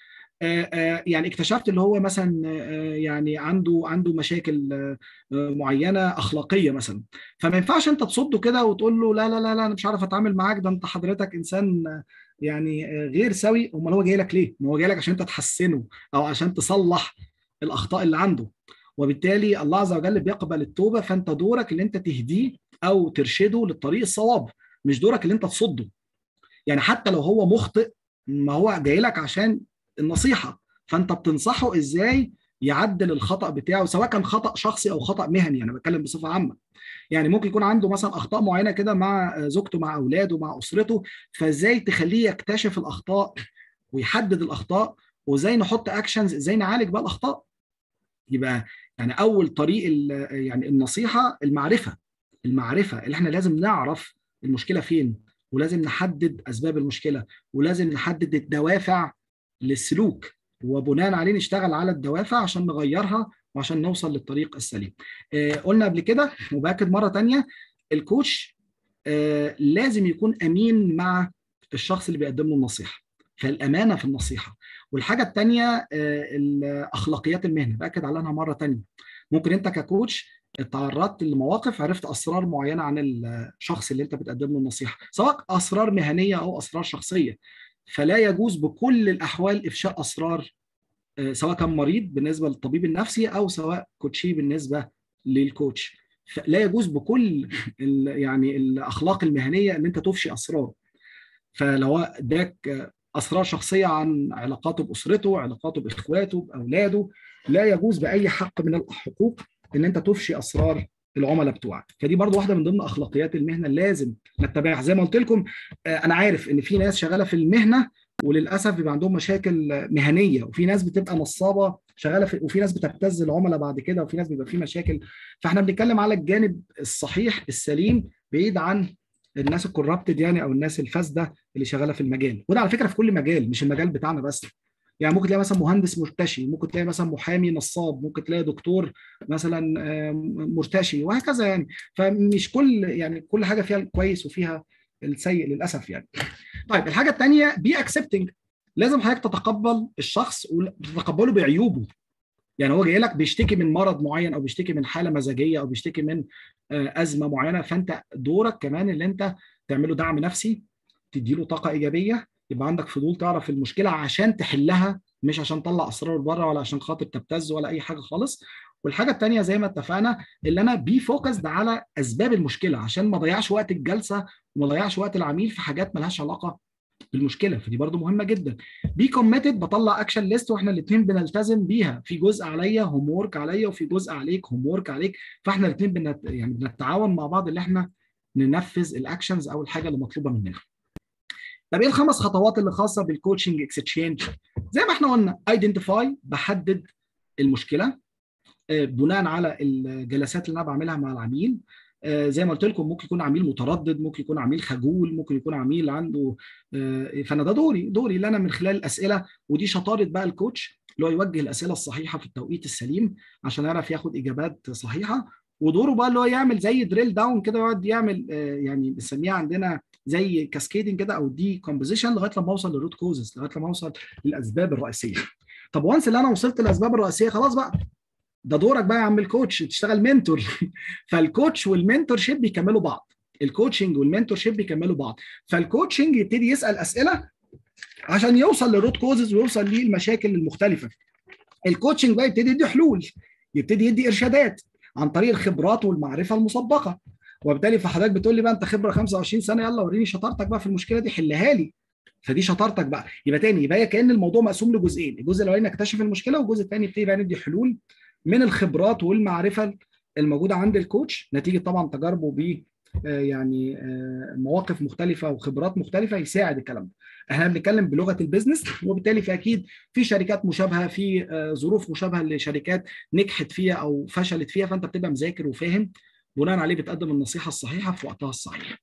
آه، آه، يعني اكتشفت اللي هو مثلا آه، يعني عنده عنده مشاكل آه، آه، معينه اخلاقيه مثلا فما ينفعش انت تصده كده وتقول له لا لا لا لا انا مش عارف اتعامل معاك ده انت حضرتك انسان آه، يعني آه، غير سوي امال هو جاي لك ليه؟ ما هو جاي لك عشان انت تحسنه او عشان تصلح الاخطاء اللي عنده وبالتالي الله عز وجل بيقبل التوبه فانت دورك اللي انت تهديه او ترشده للطريق الصواب مش دورك اللي انت تصده يعني حتى لو هو مخطئ ما هو جاي لك عشان النصيحه فانت بتنصحه ازاي يعدل الخطا بتاعه سواء كان خطا شخصي او خطا مهني انا بتكلم بصفه عامه يعني ممكن يكون عنده مثلا اخطاء معينه كده مع زوجته مع اولاده مع اسرته فازاي تخليه يكتشف الاخطاء ويحدد الاخطاء وازاي نحط اكشنز ازاي نعالج بقى الاخطاء يبقى يعني اول طريق ال- يعني النصيحه المعرفه المعرفه اللي احنا لازم نعرف المشكله فين ولازم نحدد اسباب المشكله ولازم نحدد الدوافع للسلوك وبناء عليه نشتغل على الدوافع عشان نغيرها وعشان نوصل للطريق السليم آه قلنا قبل كده وباكد مره تانية الكوتش آه لازم يكون امين مع الشخص اللي بيقدم له النصيحه فالامانه في النصيحه والحاجه الثانيه اخلاقيات المهنه باكد عليها مره ثانيه ممكن انت ككوتش تعرضت لمواقف عرفت اسرار معينه عن الشخص اللي انت بتقدم له النصيحه سواء اسرار مهنيه او اسرار شخصيه فلا يجوز بكل الاحوال افشاء اسرار سواء كان مريض بالنسبه للطبيب النفسي او سواء كوتشي بالنسبه للكوتش لا يجوز بكل يعني الاخلاق المهنيه ان انت تفشي اسرار فلو اداك اسرار شخصيه عن علاقاته باسرته علاقاته باخواته باولاده لا يجوز باي حق من الحقوق ان انت تفشي اسرار العملاء بتوعك فدي برضو واحده من ضمن اخلاقيات المهنه لازم نتبعها زي ما قلت لكم انا عارف ان في ناس شغاله في المهنه وللاسف بيبقى عندهم مشاكل مهنيه وفي ناس بتبقى نصابه شغاله في وفي ناس بتبتز العملاء بعد كده وفي ناس بيبقى في مشاكل فاحنا بنتكلم على الجانب الصحيح السليم بعيد عن الناس الكورابتد يعني او الناس الفاسده اللي شغاله في المجال وده على فكره في كل مجال مش المجال بتاعنا بس يعني ممكن تلاقي مثلا مهندس مرتشي ممكن تلاقي مثلا محامي نصاب ممكن تلاقي دكتور مثلا مرتشي وهكذا يعني فمش كل يعني كل حاجه فيها الكويس وفيها السيء للاسف يعني طيب الحاجه الثانيه بي اكسبتنج لازم حضرتك تتقبل الشخص وتتقبله بعيوبه يعني هو جاي لك بيشتكي من مرض معين او بيشتكي من حاله مزاجيه او بيشتكي من ازمه معينه فانت دورك كمان اللي انت تعمله دعم نفسي تديله طاقه ايجابيه يبقى عندك فضول تعرف المشكله عشان تحلها مش عشان تطلع اسرار بره ولا عشان خاطر تبتز ولا اي حاجه خالص والحاجه الثانيه زي ما اتفقنا اللي انا بي فوكسد على اسباب المشكله عشان ما اضيعش وقت الجلسه وما اضيعش وقت العميل في حاجات ملهاش علاقه بالمشكله فدي برضو مهمه جدا بي كوميتد بطلع اكشن ليست واحنا الاثنين بنلتزم بيها في جزء عليا هوم وورك عليا وفي جزء عليك هوم وورك عليك فاحنا الاثنين بنت... يعني بنتعاون مع بعض اللي احنا ننفذ الاكشنز او الحاجه اللي مطلوبه مننا طب ايه الخمس خطوات اللي خاصه بالكوتشنج اكستشينج زي ما احنا قلنا ايدنتيفاي بحدد المشكله بناء على الجلسات اللي انا بعملها مع العميل زي ما قلت لكم ممكن يكون عميل متردد ممكن يكون عميل خجول ممكن يكون عميل عنده فانا ده دوري دوري اللي انا من خلال الاسئله ودي شطاره بقى الكوتش اللي هو يوجه الاسئله الصحيحه في التوقيت السليم عشان يعرف ياخد اجابات صحيحه ودوره بقى اللي هو يعمل زي دريل داون كده يقعد يعمل يعني بنسميها عندنا زي كاسكيدنج كده او دي كومبوزيشن لغايه لما اوصل للروت كوزز لغايه لما اوصل للاسباب الرئيسيه طب وانس اللي انا وصلت للاسباب الرئيسيه خلاص بقى ده دورك بقى يا عم الكوتش تشتغل منتور فالكوتش والمنتور شيب بيكملوا بعض الكوتشنج والمنتور شيب بيكملوا بعض فالكوتشنج يبتدي يسال اسئله عشان يوصل للروت كوزز ويوصل للمشاكل المختلفه الكوتشنج بقى يبتدي يدي حلول يبتدي يدي ارشادات عن طريق الخبرات والمعرفه المسبقه وبالتالي فحضرتك بتقول لي بقى انت خبره 25 سنه يلا وريني شطارتك بقى في المشكله دي حلها لي فدي شطارتك بقى يبقى تاني يبقى هي كان الموضوع مقسوم لجزئين الجزء الاولاني نكتشف المشكله والجزء الثاني يبتدي بقى ندي حلول من الخبرات والمعرفه الموجوده عند الكوتش نتيجه طبعا تجاربه ب يعني مواقف مختلفه وخبرات مختلفه يساعد الكلام ده احنا بنتكلم بلغه البيزنس وبالتالي في اكيد في شركات مشابهه في ظروف مشابهه لشركات نجحت فيها او فشلت فيها فانت بتبقى مذاكر وفاهم بناء عليه بتقدم النصيحه الصحيحه في وقتها الصحيح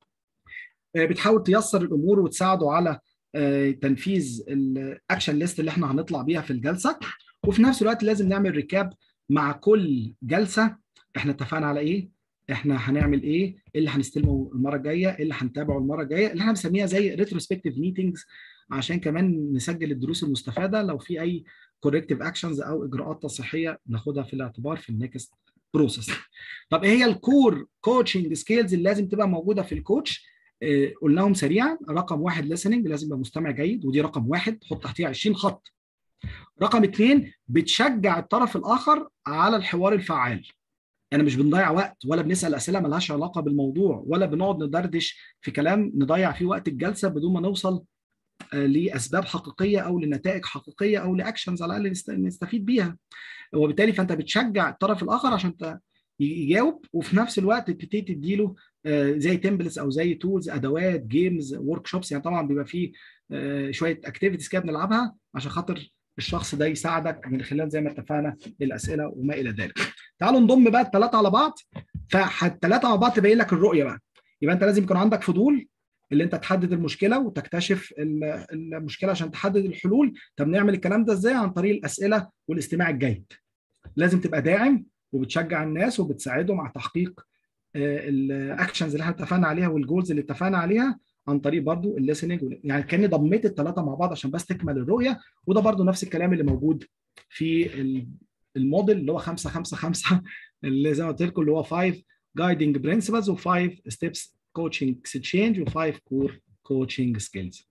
بتحاول تيسر الامور وتساعده على تنفيذ الاكشن ليست اللي احنا هنطلع بيها في الجلسه وفي نفس الوقت لازم نعمل ريكاب مع كل جلسه احنا اتفقنا على ايه احنا هنعمل ايه ايه اللي هنستلمه المره الجايه ايه اللي هنتابعه المره الجايه اللي احنا بنسميها زي ريتروسبكتيف ميتنجز عشان كمان نسجل الدروس المستفاده لو في اي كوركتيف اكشنز او اجراءات تصحيحيه ناخدها في الاعتبار في النكست بروسيس طب ايه هي الكور كوتشنج سكيلز اللي لازم تبقى موجوده في الكوتش اه قلناهم سريعا رقم واحد listening لازم يبقى مستمع جيد ودي رقم واحد حط تحتيها 20 خط رقم اثنين بتشجع الطرف الاخر على الحوار الفعال انا مش بنضيع وقت ولا بنسال اسئله ملهاش علاقه بالموضوع ولا بنقعد ندردش في كلام نضيع فيه وقت الجلسه بدون ما نوصل لاسباب حقيقيه او لنتائج حقيقيه او لاكشنز على الاقل نستفيد بيها وبالتالي فانت بتشجع الطرف الاخر عشان يجاوب وفي نفس الوقت تبتدي تديله زي تمبلتس او زي تولز ادوات جيمز ورك شوبس يعني طبعا بيبقى فيه شويه اكتيفيتيز كده بنلعبها عشان خاطر الشخص ده يساعدك من خلال زي ما اتفقنا الاسئله وما الى ذلك. تعالوا نضم بقى الثلاثه على بعض فالثلاثه مع بعض تبين لك الرؤيه بقى. يبقى انت لازم يكون عندك فضول اللي انت تحدد المشكله وتكتشف المشكله عشان تحدد الحلول، طب نعمل الكلام ده ازاي؟ عن طريق الاسئله والاستماع الجيد. لازم تبقى داعم وبتشجع الناس وبتساعدهم على تحقيق الاكشنز اللي احنا اتفقنا عليها والجولز اللي اتفقنا عليها عن طريق برضو الليسننج يعني كاني ضميت الثلاثه مع بعض عشان بس تكمل الرؤيه وده برضو نفس الكلام اللي موجود في الموديل اللي هو 5 5 5 اللي زي ما قلت لكم اللي هو 5 جايدنج برنسبلز و5 ستيبس كوتشنج اكسشينج و5 كور كوتشنج سكيلز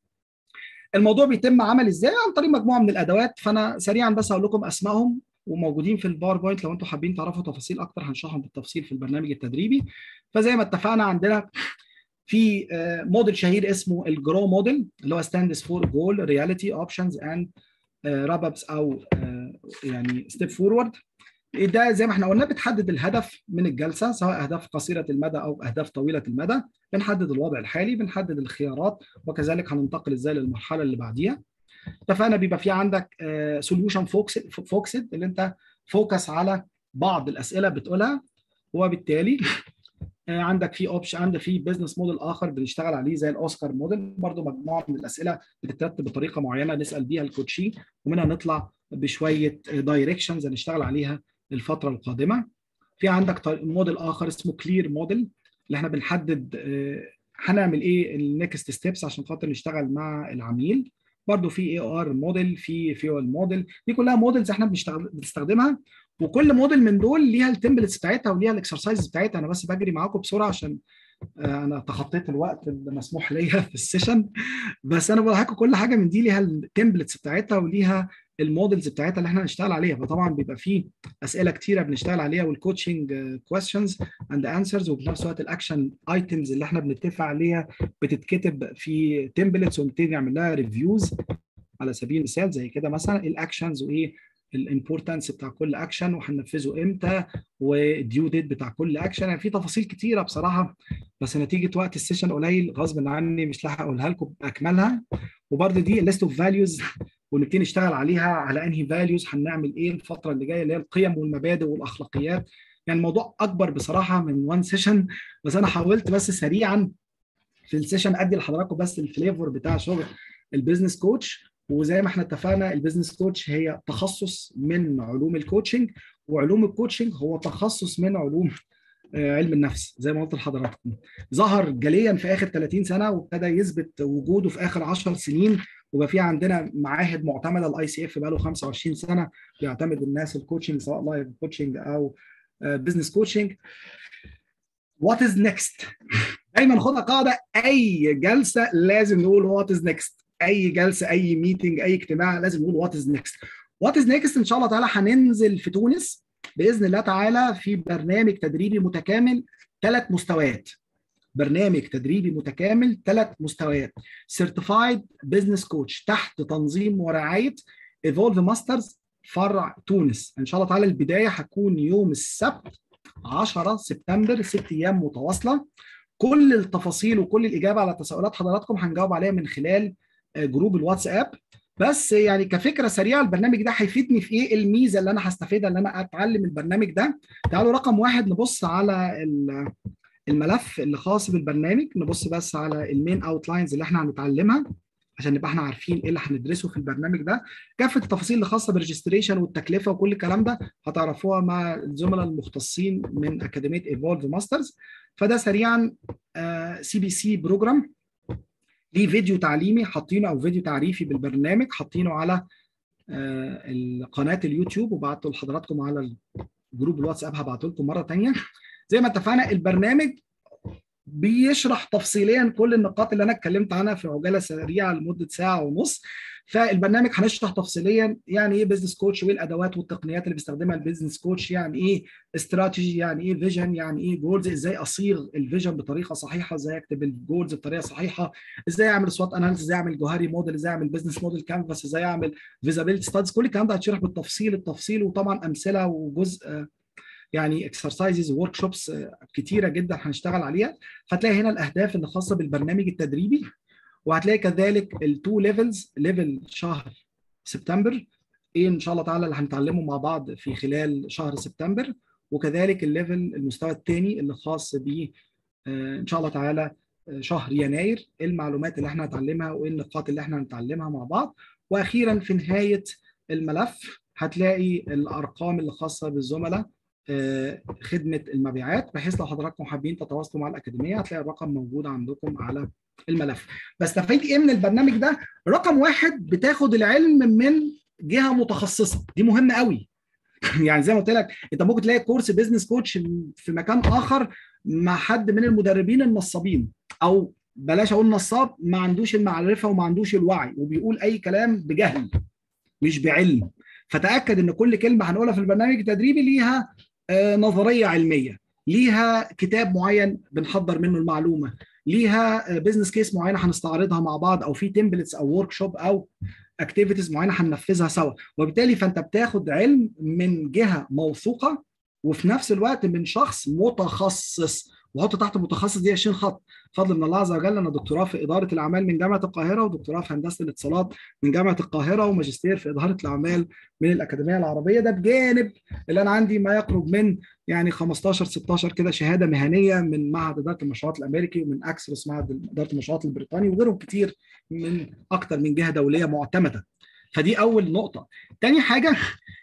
الموضوع بيتم عمل ازاي عن طريق مجموعه من الادوات فانا سريعا بس هقول لكم اسمائهم وموجودين في الباوربوينت لو انتم حابين تعرفوا تفاصيل اكتر هنشرحهم بالتفصيل في البرنامج التدريبي فزي ما اتفقنا عندنا في موديل شهير اسمه الجرو موديل اللي هو ستاندز فور جول رياليتي اوبشنز اند راب ابس او يعني ستيب فورورد ده زي ما احنا قلنا بتحدد الهدف من الجلسه سواء اهداف قصيره المدى او اهداف طويله المدى بنحدد الوضع الحالي بنحدد الخيارات وكذلك هننتقل ازاي للمرحله اللي بعديها اتفقنا بيبقى في عندك سوليوشن فوكسد اللي انت فوكس على بعض الاسئله بتقولها وبالتالي عندك في اوبشن عندك في بزنس موديل اخر بنشتغل عليه زي الاوسكار موديل برضو مجموعه من الاسئله بتترتب بطريقه معينه نسال بيها الكوتشي ومنها نطلع بشويه دايركشنز هنشتغل عليها الفتره القادمه في عندك موديل اخر اسمه كلير موديل اللي احنا بنحدد هنعمل ايه النكست ستيبس عشان خاطر نشتغل مع العميل برضو في اي ار موديل في فيول موديل دي كلها موديلز احنا بنشتغل بنستخدمها وكل موديل من دول ليها التمبلتس بتاعتها وليها الاكسرسايز بتاعتها انا بس بجري معاكم بسرعه عشان انا تخطيت الوقت المسموح ليا في السيشن بس انا بقول لكم كل حاجه من دي ليها التمبلتس بتاعتها وليها المودلز بتاعتها اللي احنا هنشتغل عليها فطبعا بيبقى فيه اسئله كتيره بنشتغل عليها والكوتشنج كويستشنز اند انسرز وفي نفس الوقت الاكشن ايتمز اللي احنا بنتفق عليها بتتكتب في تمبلتس ونبتدي نعمل لها ريفيوز على سبيل المثال زي كده مثلا الاكشنز وايه الامبورتنس بتاع كل اكشن وهننفذه امتى والديو ديت بتاع كل اكشن يعني في تفاصيل كتيره بصراحه بس نتيجه وقت السيشن قليل غصب عني مش لاحق اقولها لكم باكملها وبرده دي ليست اوف فاليوز ونبتدي نشتغل عليها على انهي فاليوز هنعمل ايه الفتره اللي جايه اللي هي القيم والمبادئ والاخلاقيات يعني الموضوع اكبر بصراحه من وان سيشن بس انا حاولت بس سريعا في السيشن ادي لحضراتكم بس الفليفر بتاع شغل البيزنس كوتش وزي ما احنا اتفقنا البيزنس كوتش هي تخصص من علوم الكوتشنج وعلوم الكوتشنج هو تخصص من علوم علم النفس زي ما قلت لحضراتكم ظهر جليا في اخر 30 سنه وابتدى يثبت وجوده في اخر 10 سنين وبقى في عندنا معاهد معتمده الاي سي اف بقى له 25 سنه بيعتمد الناس الكوتشنج سواء لايف كوتشنج او بزنس كوتشنج وات از نيكست دايما خدها قاعده اي جلسه لازم نقول وات از نيكست اي جلسه اي ميتنج اي اجتماع لازم نقول وات از نيكست وات از نيكست ان شاء الله تعالى هننزل في تونس باذن الله تعالى في برنامج تدريبي متكامل ثلاث مستويات برنامج تدريبي متكامل ثلاث مستويات سيرتيفايد بزنس كوتش تحت تنظيم ورعايه ايفولف ماسترز فرع تونس ان شاء الله تعالى البدايه هتكون يوم السبت 10 سبتمبر ست ايام متواصله كل التفاصيل وكل الاجابه على تساؤلات حضراتكم هنجاوب عليها من خلال جروب الواتساب بس يعني كفكره سريعه البرنامج ده هيفيدني في ايه الميزه اللي انا هستفيدها ان انا اتعلم البرنامج ده تعالوا رقم واحد نبص على الملف اللي خاص بالبرنامج نبص بس على المين اوتلاينز اللي احنا هنتعلمها عشان نبقى احنا عارفين ايه اللي هندرسه في البرنامج ده كافه التفاصيل اللي خاصه بالريجستريشن والتكلفه وكل الكلام ده هتعرفوها مع الزملاء المختصين من اكاديميه ايفولف ماسترز فده سريعا سي بي سي بروجرام ليه فيديو تعليمي حاطينه او فيديو تعريفي بالبرنامج حاطينه على قناه اليوتيوب وبعته لحضراتكم على جروب الواتساب هبعته لكم مره ثانيه زي ما اتفقنا البرنامج بيشرح تفصيليا كل النقاط اللي انا اتكلمت عنها في عجاله سريعه لمده ساعه ونص فالبرنامج هنشرح تفصيليا يعني ايه بزنس كوتش وايه الادوات والتقنيات اللي بيستخدمها البيزنس كوتش يعني ايه استراتيجي يعني ايه فيجن يعني ايه جولز ازاي اصيغ الفيجن بطريقه صحيحه ازاي اكتب الجولز بطريقه صحيحه ازاي اعمل سوات اناليسيس ازاي اعمل جوهري موديل ازاي اعمل بزنس موديل كانفاس ازاي اعمل فيزابيلتي ستادز كل الكلام ده هتشرح بالتفصيل التفصيل وطبعا امثله وجزء يعني اكسرسايزز وورك شوبس كتيره جدا هنشتغل عليها هتلاقي هنا الاهداف اللي خاصه بالبرنامج التدريبي وهتلاقي كذلك التو ليفلز ليفل شهر سبتمبر ايه ان شاء الله تعالى اللي هنتعلمه مع بعض في خلال شهر سبتمبر وكذلك الليفل المستوى الثاني اللي خاص ب ان شاء الله تعالى شهر يناير ايه المعلومات اللي احنا هنتعلمها وايه النقاط اللي احنا هنتعلمها مع بعض واخيرا في نهايه الملف هتلاقي الارقام اللي خاصه بالزملاء خدمه المبيعات بحيث لو حضراتكم حابين تتواصلوا مع الاكاديميه هتلاقي الرقم موجود عندكم على الملف بستفيد ايه من البرنامج ده رقم واحد بتاخد العلم من جهه متخصصه دي مهمه قوي يعني زي ما قلت لك انت ممكن تلاقي كورس بيزنس كوتش في مكان اخر مع حد من المدربين النصابين او بلاش اقول نصاب ما عندوش المعرفه وما عندوش الوعي وبيقول اي كلام بجهل مش بعلم فتاكد ان كل كلمه هنقولها في البرنامج التدريبي ليها نظريه علميه ليها كتاب معين بنحضر منه المعلومه ليها بزنس كيس معينه هنستعرضها مع بعض او في تمبلتس او ورك شوب او اكتيفيتيز معينه هننفذها سوا وبالتالي فانت بتاخد علم من جهه موثوقه وفي نفس الوقت من شخص متخصص وحط تحت متخصص دي 20 خط فضل من الله عز وجل انا دكتوراه في اداره الاعمال من جامعه القاهره ودكتوراه في هندسه الاتصالات من جامعه القاهره وماجستير في اداره الاعمال من الاكاديميه العربيه ده بجانب اللي انا عندي ما يقرب من يعني 15 16 كده شهاده مهنيه من معهد اداره المشروعات الامريكي ومن اكسروس معهد اداره المشروعات البريطاني وغيرهم كتير من اكتر من جهه دوليه معتمده فدي اول نقطه تاني حاجه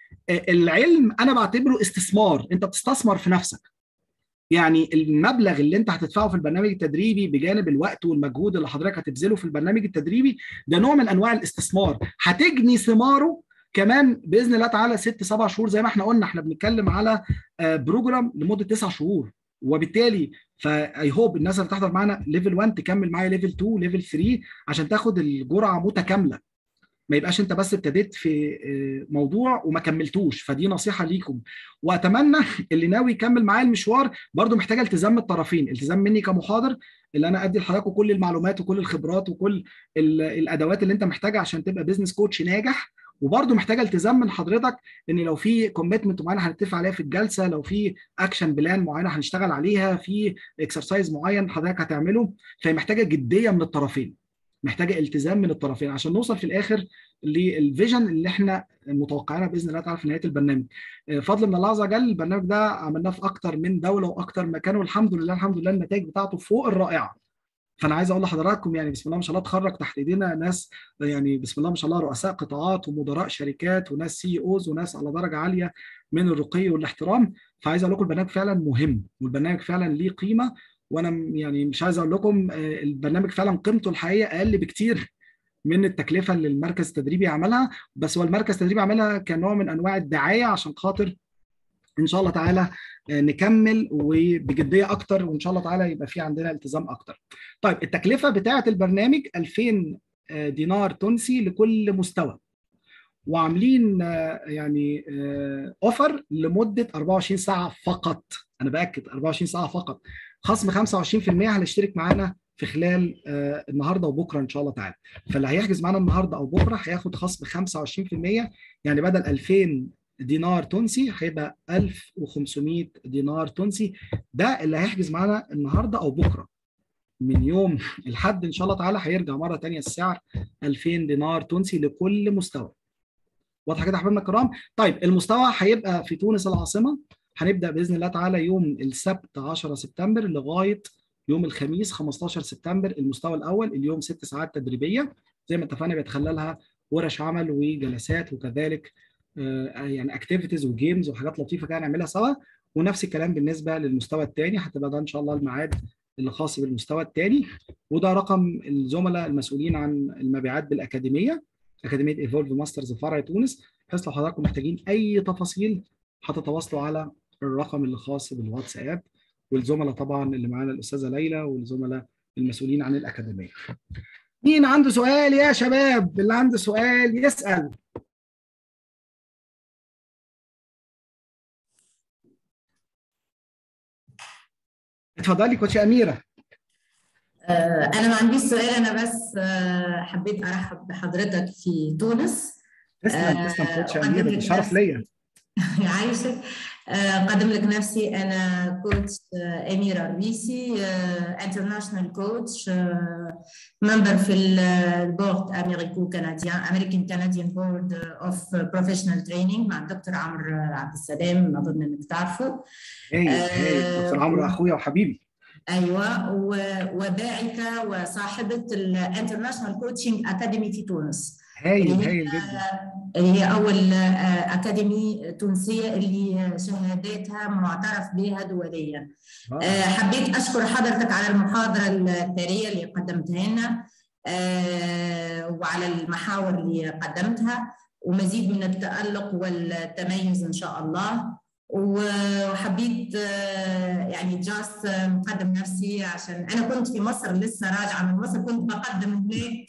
العلم انا بعتبره استثمار انت بتستثمر في نفسك يعني المبلغ اللي انت هتدفعه في البرنامج التدريبي بجانب الوقت والمجهود اللي حضرتك هتبذله في البرنامج التدريبي ده نوع من انواع الاستثمار هتجني ثماره كمان باذن الله تعالى ست سبع شهور زي ما احنا قلنا احنا بنتكلم على بروجرام لمده تسع شهور وبالتالي فاي هوب الناس اللي تحضر معانا ليفل 1 تكمل معايا ليفل 2 ليفل 3 عشان تاخد الجرعه متكامله ما يبقاش انت بس ابتديت في موضوع وما كملتوش فدي نصيحه ليكم واتمنى اللي ناوي يكمل معايا المشوار برضو محتاجه التزام من الطرفين التزام مني كمحاضر اللي انا ادي لحضراتكم كل المعلومات وكل الخبرات وكل الادوات اللي انت محتاجها عشان تبقى بيزنس كوتش ناجح وبرضه محتاجه التزام من حضرتك ان لو في كوميتمنت معينه هنتفق عليها في الجلسه لو في اكشن بلان معينه هنشتغل عليها في اكسرسايز معين حضرتك هتعمله فهي محتاجه جديه من الطرفين محتاجه التزام من الطرفين عشان نوصل في الاخر للفيجن اللي احنا متوقعينها باذن الله تعالى في نهايه البرنامج فضل من الله عز وجل البرنامج ده عملناه في اكتر من دوله واكتر مكان والحمد لله الحمد لله النتائج بتاعته فوق الرائعه فانا عايز اقول لحضراتكم يعني بسم الله ما شاء الله اتخرج تحت ايدينا ناس يعني بسم الله ما شاء الله رؤساء قطاعات ومدراء شركات وناس سي اوز وناس على درجه عاليه من الرقي والاحترام فعايز اقول لكم البرنامج فعلا مهم والبرنامج فعلا ليه قيمه وانا يعني مش عايز اقول لكم البرنامج فعلا قيمته الحقيقيه اقل بكتير من التكلفه اللي المركز التدريبي عملها بس هو المركز التدريبي عملها كنوع من انواع الدعايه عشان خاطر ان شاء الله تعالى نكمل وبجديه اكتر وان شاء الله تعالى يبقى في عندنا التزام اكتر. طيب التكلفه بتاعه البرنامج 2000 دينار تونسي لكل مستوى. وعاملين يعني اوفر لمده 24 ساعه فقط انا باكد 24 ساعه فقط خصم 25% هنشترك معانا في خلال النهارده وبكره ان شاء الله تعالى فاللي هيحجز معانا النهارده او بكره هياخد خصم 25% يعني بدل 2000 دينار تونسي هيبقى 1500 دينار تونسي ده اللي هيحجز معانا النهارده او بكره من يوم الحد ان شاء الله تعالى هيرجع مره ثانيه السعر 2000 دينار تونسي لكل مستوى واضحه كده يا حبايبنا الكرام طيب المستوى هيبقى في تونس العاصمه هنبدا باذن الله تعالى يوم السبت 10 سبتمبر لغايه يوم الخميس 15 سبتمبر المستوى الاول اليوم ست ساعات تدريبيه زي ما اتفقنا بيتخللها ورش عمل وجلسات وكذلك يعني اكتيفيتيز وجيمز وحاجات لطيفه كده نعملها سوا ونفس الكلام بالنسبه للمستوى الثاني هتبقى ده ان شاء الله الميعاد اللي خاص بالمستوى الثاني وده رقم الزملاء المسؤولين عن المبيعات بالاكاديميه اكاديميه ايفولف ماسترز فرع تونس بحيث لو حضراتكم محتاجين اي تفاصيل هتتواصلوا على الرقم اللي خاص بالواتساب والزملاء طبعا اللي معانا الاستاذه ليلى والزملاء المسؤولين عن الاكاديميه. مين عنده سؤال يا شباب؟ اللي عنده سؤال يسال. اتفضلي كوتش اميره. انا ما عنديش سؤال انا بس حبيت ارحب بحضرتك في تونس. تسلم تسلم كوتش اميره ده شرف ليا. يعيشك قدم لك نفسي انا كوتش اميره الريسي انترناشونال كوتش ممبر في البورد امريكو كنديان امريكان كنديان بورد اوف بروفيشنال تريننج مع الدكتور عمرو عبد السلام اظن انك تعرفه اي دكتور عمرو اخويا وحبيبي ايوه وباعثه وصاحبه الانترناشونال كوتشنج اكاديمي في تونس هايل هايل جدا هي اول اكاديمي تونسيه اللي شهاداتها معترف بها دوليا آه. حبيت اشكر حضرتك على المحاضره الثريه اللي قدمتها لنا آه وعلى المحاور اللي قدمتها ومزيد من التالق والتميز ان شاء الله وحبيت يعني جاست نقدم نفسي عشان انا كنت في مصر لسه راجعه من مصر كنت بقدم هناك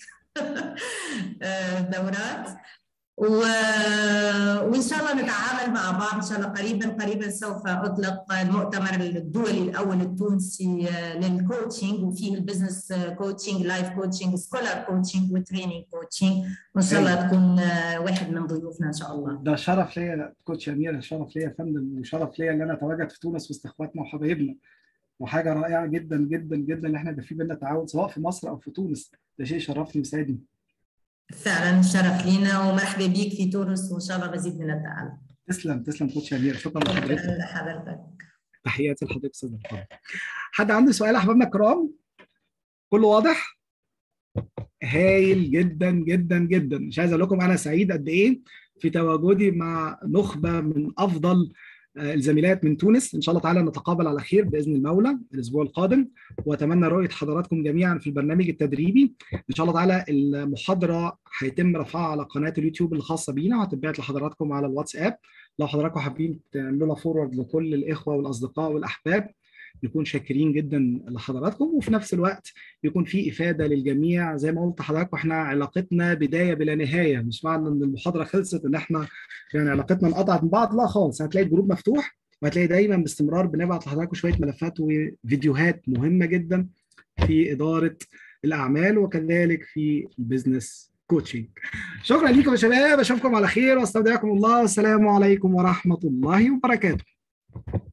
دورات و... وان شاء الله نتعامل مع بعض ان شاء الله قريبا قريبا سوف اطلق المؤتمر الدولي الاول التونسي للكوتشنج وفيه البزنس كوتشنج لايف كوتشنج سكولار كوتشنج وتريننج كوتشنج وان شاء الله تكون واحد من ضيوفنا ان شاء الله ده شرف ليا كوتش اميره شرف ليا يا فندم وشرف ليا ان انا اتواجد في تونس وسط اخواتنا وحبايبنا وحاجه رائعه جدا جدا جدا ان احنا يبقى في بينا تعاون سواء في مصر او في تونس ده شيء شرفني وسعدني فعلا شرف لينا ومرحبا بيك في تونس وان شاء الله مزيد من التعاون تسلم تسلم كوتش امير شكرا لحضرتك لحضرتك تحياتي لحضرتك استاذ محمد حد عنده سؤال يا احبابنا الكرام كله واضح هايل جدا جدا جدا مش عايز اقول لكم انا سعيد قد ايه في تواجدي مع نخبه من افضل الزميلات من تونس ان شاء الله تعالى نتقابل على خير باذن المولى الاسبوع القادم واتمنى رؤيه حضراتكم جميعا في البرنامج التدريبي ان شاء الله تعالى المحاضره هيتم رفعها على قناه اليوتيوب الخاصه بينا وهتتبعت لحضراتكم على الواتساب لو حضراتكم حابين تعملوا لها فورورد لكل الاخوه والاصدقاء والاحباب نكون شاكرين جدا لحضراتكم وفي نفس الوقت يكون في افاده للجميع زي ما قلت لحضراتكم احنا علاقتنا بدايه بلا نهايه مش معنى ان المحاضره خلصت ان احنا يعني علاقتنا انقطعت من بعض لا خالص هتلاقي الجروب مفتوح وهتلاقي دايما باستمرار بنبعت لحضراتكم شويه ملفات وفيديوهات مهمه جدا في اداره الاعمال وكذلك في البيزنس كوتشنج شكرا لكم يا شباب اشوفكم على خير واستودعكم الله والسلام عليكم ورحمه الله وبركاته